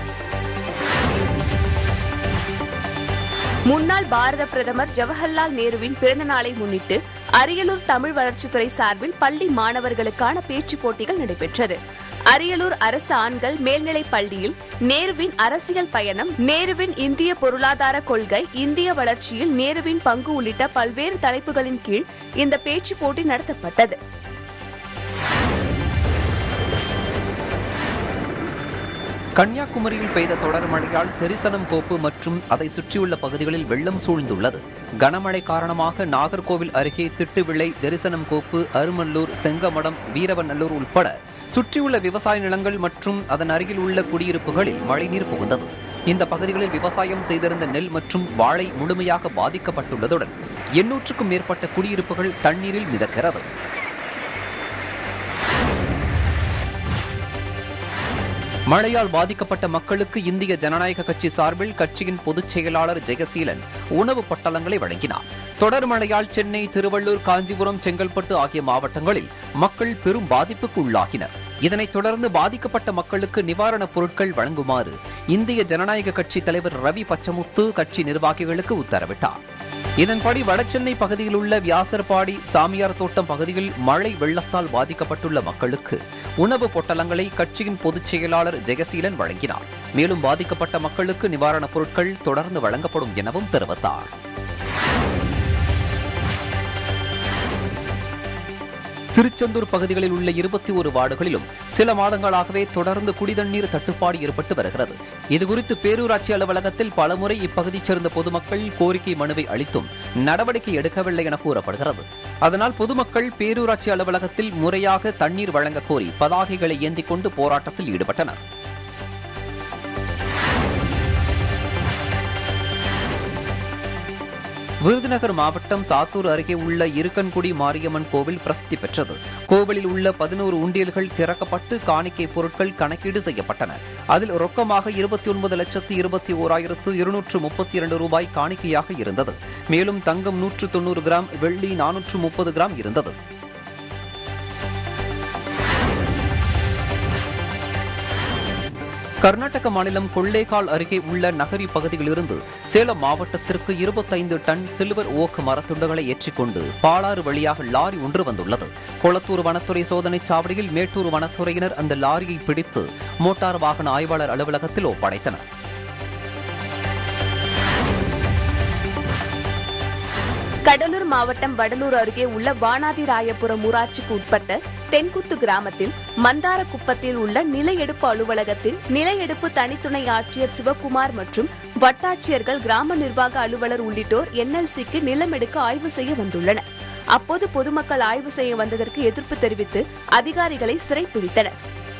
முன்னாள் பாரத பிரதமர் ஜவஹர்லால் நேருவின் பிறந்த நாளை முன்னிட்டு அரியலூர் தமிழ் வளர்ச்சித்துறை சார்பில் பள்ளி மாணவர்களுக்கான பேச்சுப் போட்டிகள் நடைபெற்றது அரியலூர் அரசு ஆண்கள் மேல்நிலைப் பள்ளியில் நேருவின் அரசியல் பயணம் நேருவின் இந்திய பொருளாதார கொள்கை இந்திய வளர்ச்சியில் நேருவின் பங்கு உள்ளிட்ட பல்வேறு தலைப்புகளின் கீழ் இந்த பேச்சுப் போட்டி நடத்தப்பட்டது கன்னியாகுமரியில் பெய்த தொடர் மழையால் தெரிசனம் கோப்பு மற்றும் அதை சுற்றியுள்ள பகுதிகளில் வெள்ளம் சூழ்ந்துள்ளது கனமழை காரணமாக நாகர்கோவில் அருகே திட்டுவிளை தரிசனம் கோப்பு அருமல்லூர் செங்கமடம் வீரவநல்லூர் உட்பட சுற்றியுள்ள விவசாய நிலங்கள் மற்றும் அதன் அருகில் உள்ள குடியிருப்புகளில் மழைநீர் புகுந்தது இந்த பகுதிகளில் விவசாயம் செய்திருந்த நெல் மற்றும் வாழை முழுமையாக பாதிக்கப்பட்டுள்ளதுடன் எண்ணூற்றுக்கும் மேற்பட்ட குடியிருப்புகள் தண்ணீரில் மிதக்கிறது மழையால் பாதிக்கப்பட்ட மக்களுக்கு இந்திய ஜனநாயக கட்சி சார்பில் கட்சியின் பொதுச் செயலாளர் ஜெயசீலன் உணவு பொட்டலங்களை வழங்கினார் தொடர் மழையால் சென்னை திருவள்ளூர் காஞ்சிபுரம் செங்கல்பட்டு ஆகிய மாவட்டங்களில் மக்கள் பெரும் பாதிப்புக்கு உள்ளாகினர் இதனைத் தொடர்ந்து பாதிக்கப்பட்ட மக்களுக்கு நிவாரணப் பொருட்கள் வழங்குமாறு இந்திய ஜனநாயக கட்சி தலைவர் ரவி பச்சமுத்து கட்சி நிர்வாகிகளுக்கு உத்தரவிட்டார் இதன்படி வடசென்னை பகுதியில் உள்ள வியாசர்பாடி சாமியார் தோட்டம் பகுதியில் மழை வெள்ளத்தால் பாதிக்கப்பட்டுள்ள மக்களுக்கு உணவு பொட்டலங்களை கட்சியின் பொதுச் செயலாளர் ஜெயசீலன் வழங்கினார் மேலும் பாதிக்கப்பட்ட மக்களுக்கு நிவாரணப் பொருட்கள் தொடர்ந்து வழங்கப்படும் எனவும் தெரிவித்தார் திருச்செந்தூர் பகுதிகளில் உள்ள இருபத்தி ஒரு வார்டுகளிலும் சில மாதங்களாகவே தொடர்ந்து குடிதண்ணீர் தட்டுப்பாடு ஏற்பட்டு வருகிறது இதுகுறித்து பேரூராட்சி அலுவலகத்தில் பலமுறை இப்பகுதியைச் சேர்ந்த பொதுமக்கள் கோரிக்கை மனுவை அளித்தும் நடவடிக்கை எடுக்கவில்லை என கூறப்படுகிறது அதனால் பொதுமக்கள் பேரூராட்சி அலுவலகத்தில் முறையாக தண்ணீர் வழங்க கோரி பதாகைகளை ஏந்திக் கொண்டு போராட்டத்தில் ஈடுபட்டனர் விருதுநகர் மாவட்டம் சாத்தூர் அருகே உள்ள இருக்கன்குடி மாரியம்மன் கோவில் பிரசித்தி பெற்றது கோவிலில் உள்ள பதினோரு உண்டியல்கள் திறக்கப்பட்டு காணிக்கை பொருட்கள் கணக்கீடு செய்யப்பட்டன அதில் ரொக்கமாக இருபத்தி ஒன்பது லட்சத்து இருபத்தி ஓராயிரத்து இருநூற்று முப்பத்தி இரண்டு ரூபாய் காணிக்கையாக இருந்தது மேலும் தங்கம் நூற்று தொண்ணூறு கிராம் வெள்ளி நானூற்று முப்பது கிராம் இருந்தது கர்நாடக மாநிலம் கொள்ளேகால் அருகே உள்ள நகரி பகுதியிலிருந்து சேலம் மாவட்டத்திற்கு இருபத்தைந்து டன் சில்வர் ஓக் மரத்துண்டுகளை ஏற்றிக்கொண்டு பாலாறு வழியாக லாரி ஒன்று வந்துள்ளது கொளத்தூர் வனத்துறை சோதனைச் சாவடியில் மேட்டூர் வனத்துறையினர் அந்த லாரியை பிடித்து மோட்டார் வாகன ஆய்வாளர் அலுவலகத்தில் ஒப்படைத்தனர் கடலூர் மாவட்டம் வடலூர் அருகே உள்ள வானாதிராயபுரம் ஊராட்சிக்கு உட்பட்ட தென்குத்து கிராமத்தில் மந்தார குப்பத்தில் உள்ள நில எடுப்பு அலுவலகத்தில் நில எடுப்பு தனித்துணை ஆட்சியர் சிவகுமார் மற்றும் வட்டாட்சியர்கள் கிராம நிர்வாக அலுவலர் உள்ளிட்டோர் என்எல்சிக்கு நிலம் எடுக்க ஆய்வு செய்ய வந்துள்ளனர் அப்போது பொதுமக்கள் ஆய்வு செய்ய வந்ததற்கு எதிர்ப்பு தெரிவித்து அதிகாரிகளை சிறைப்பிடித்தனர்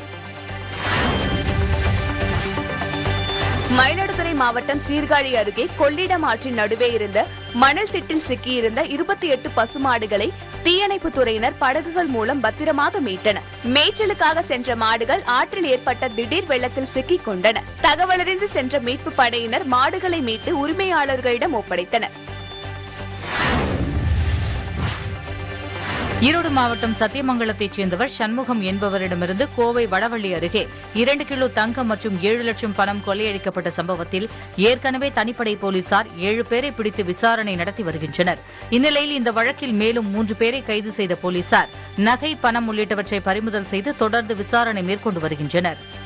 மயிலாடுதுறை மாவட்டம் சீர்காழி அருகே கொள்ளிடம் ஆற்றின் நடுவே இருந்த மணல் திட்டில் சிக்கியிருந்த இருபத்தி எட்டு பசுமாடுகளை தீயணைப்பு துறையினர் படகுகள் மூலம் பத்திரமாக மீட்டனர் மேய்ச்சலுக்காக சென்ற மாடுகள் ஆற்றில் ஏற்பட்ட திடீர் வெள்ளத்தில் சிக்கிக் கொண்டன தகவலறிந்து சென்ற மீட்பு படையினர் மாடுகளை மீட்டு உரிமையாளர்களிடம் ஒப்படைத்தனர் ஈரோடு மாவட்டம் சத்தியமங்கலத்தைச் சேர்ந்தவர் சண்முகம் என்பவரிடமிருந்து கோவை வடவள்ளி அருகே இரண்டு கிலோ தங்கம் மற்றும் ஏழு லட்சம் பணம் கொள்ளையடிக்கப்பட்ட சம்பவத்தில் ஏற்கனவே தனிப்படை போலீசார் ஏழு பேரை பிடித்து விசாரணை நடத்தி வருகின்றனர் இந்நிலையில் இந்த வழக்கில் மேலும் மூன்று பேரை கைது செய்த போலீசார் நகை பணம் உள்ளிட்டவற்றை பறிமுதல் செய்து தொடர்ந்து விசாரணை மேற்கொண்டு வருகின்றனர்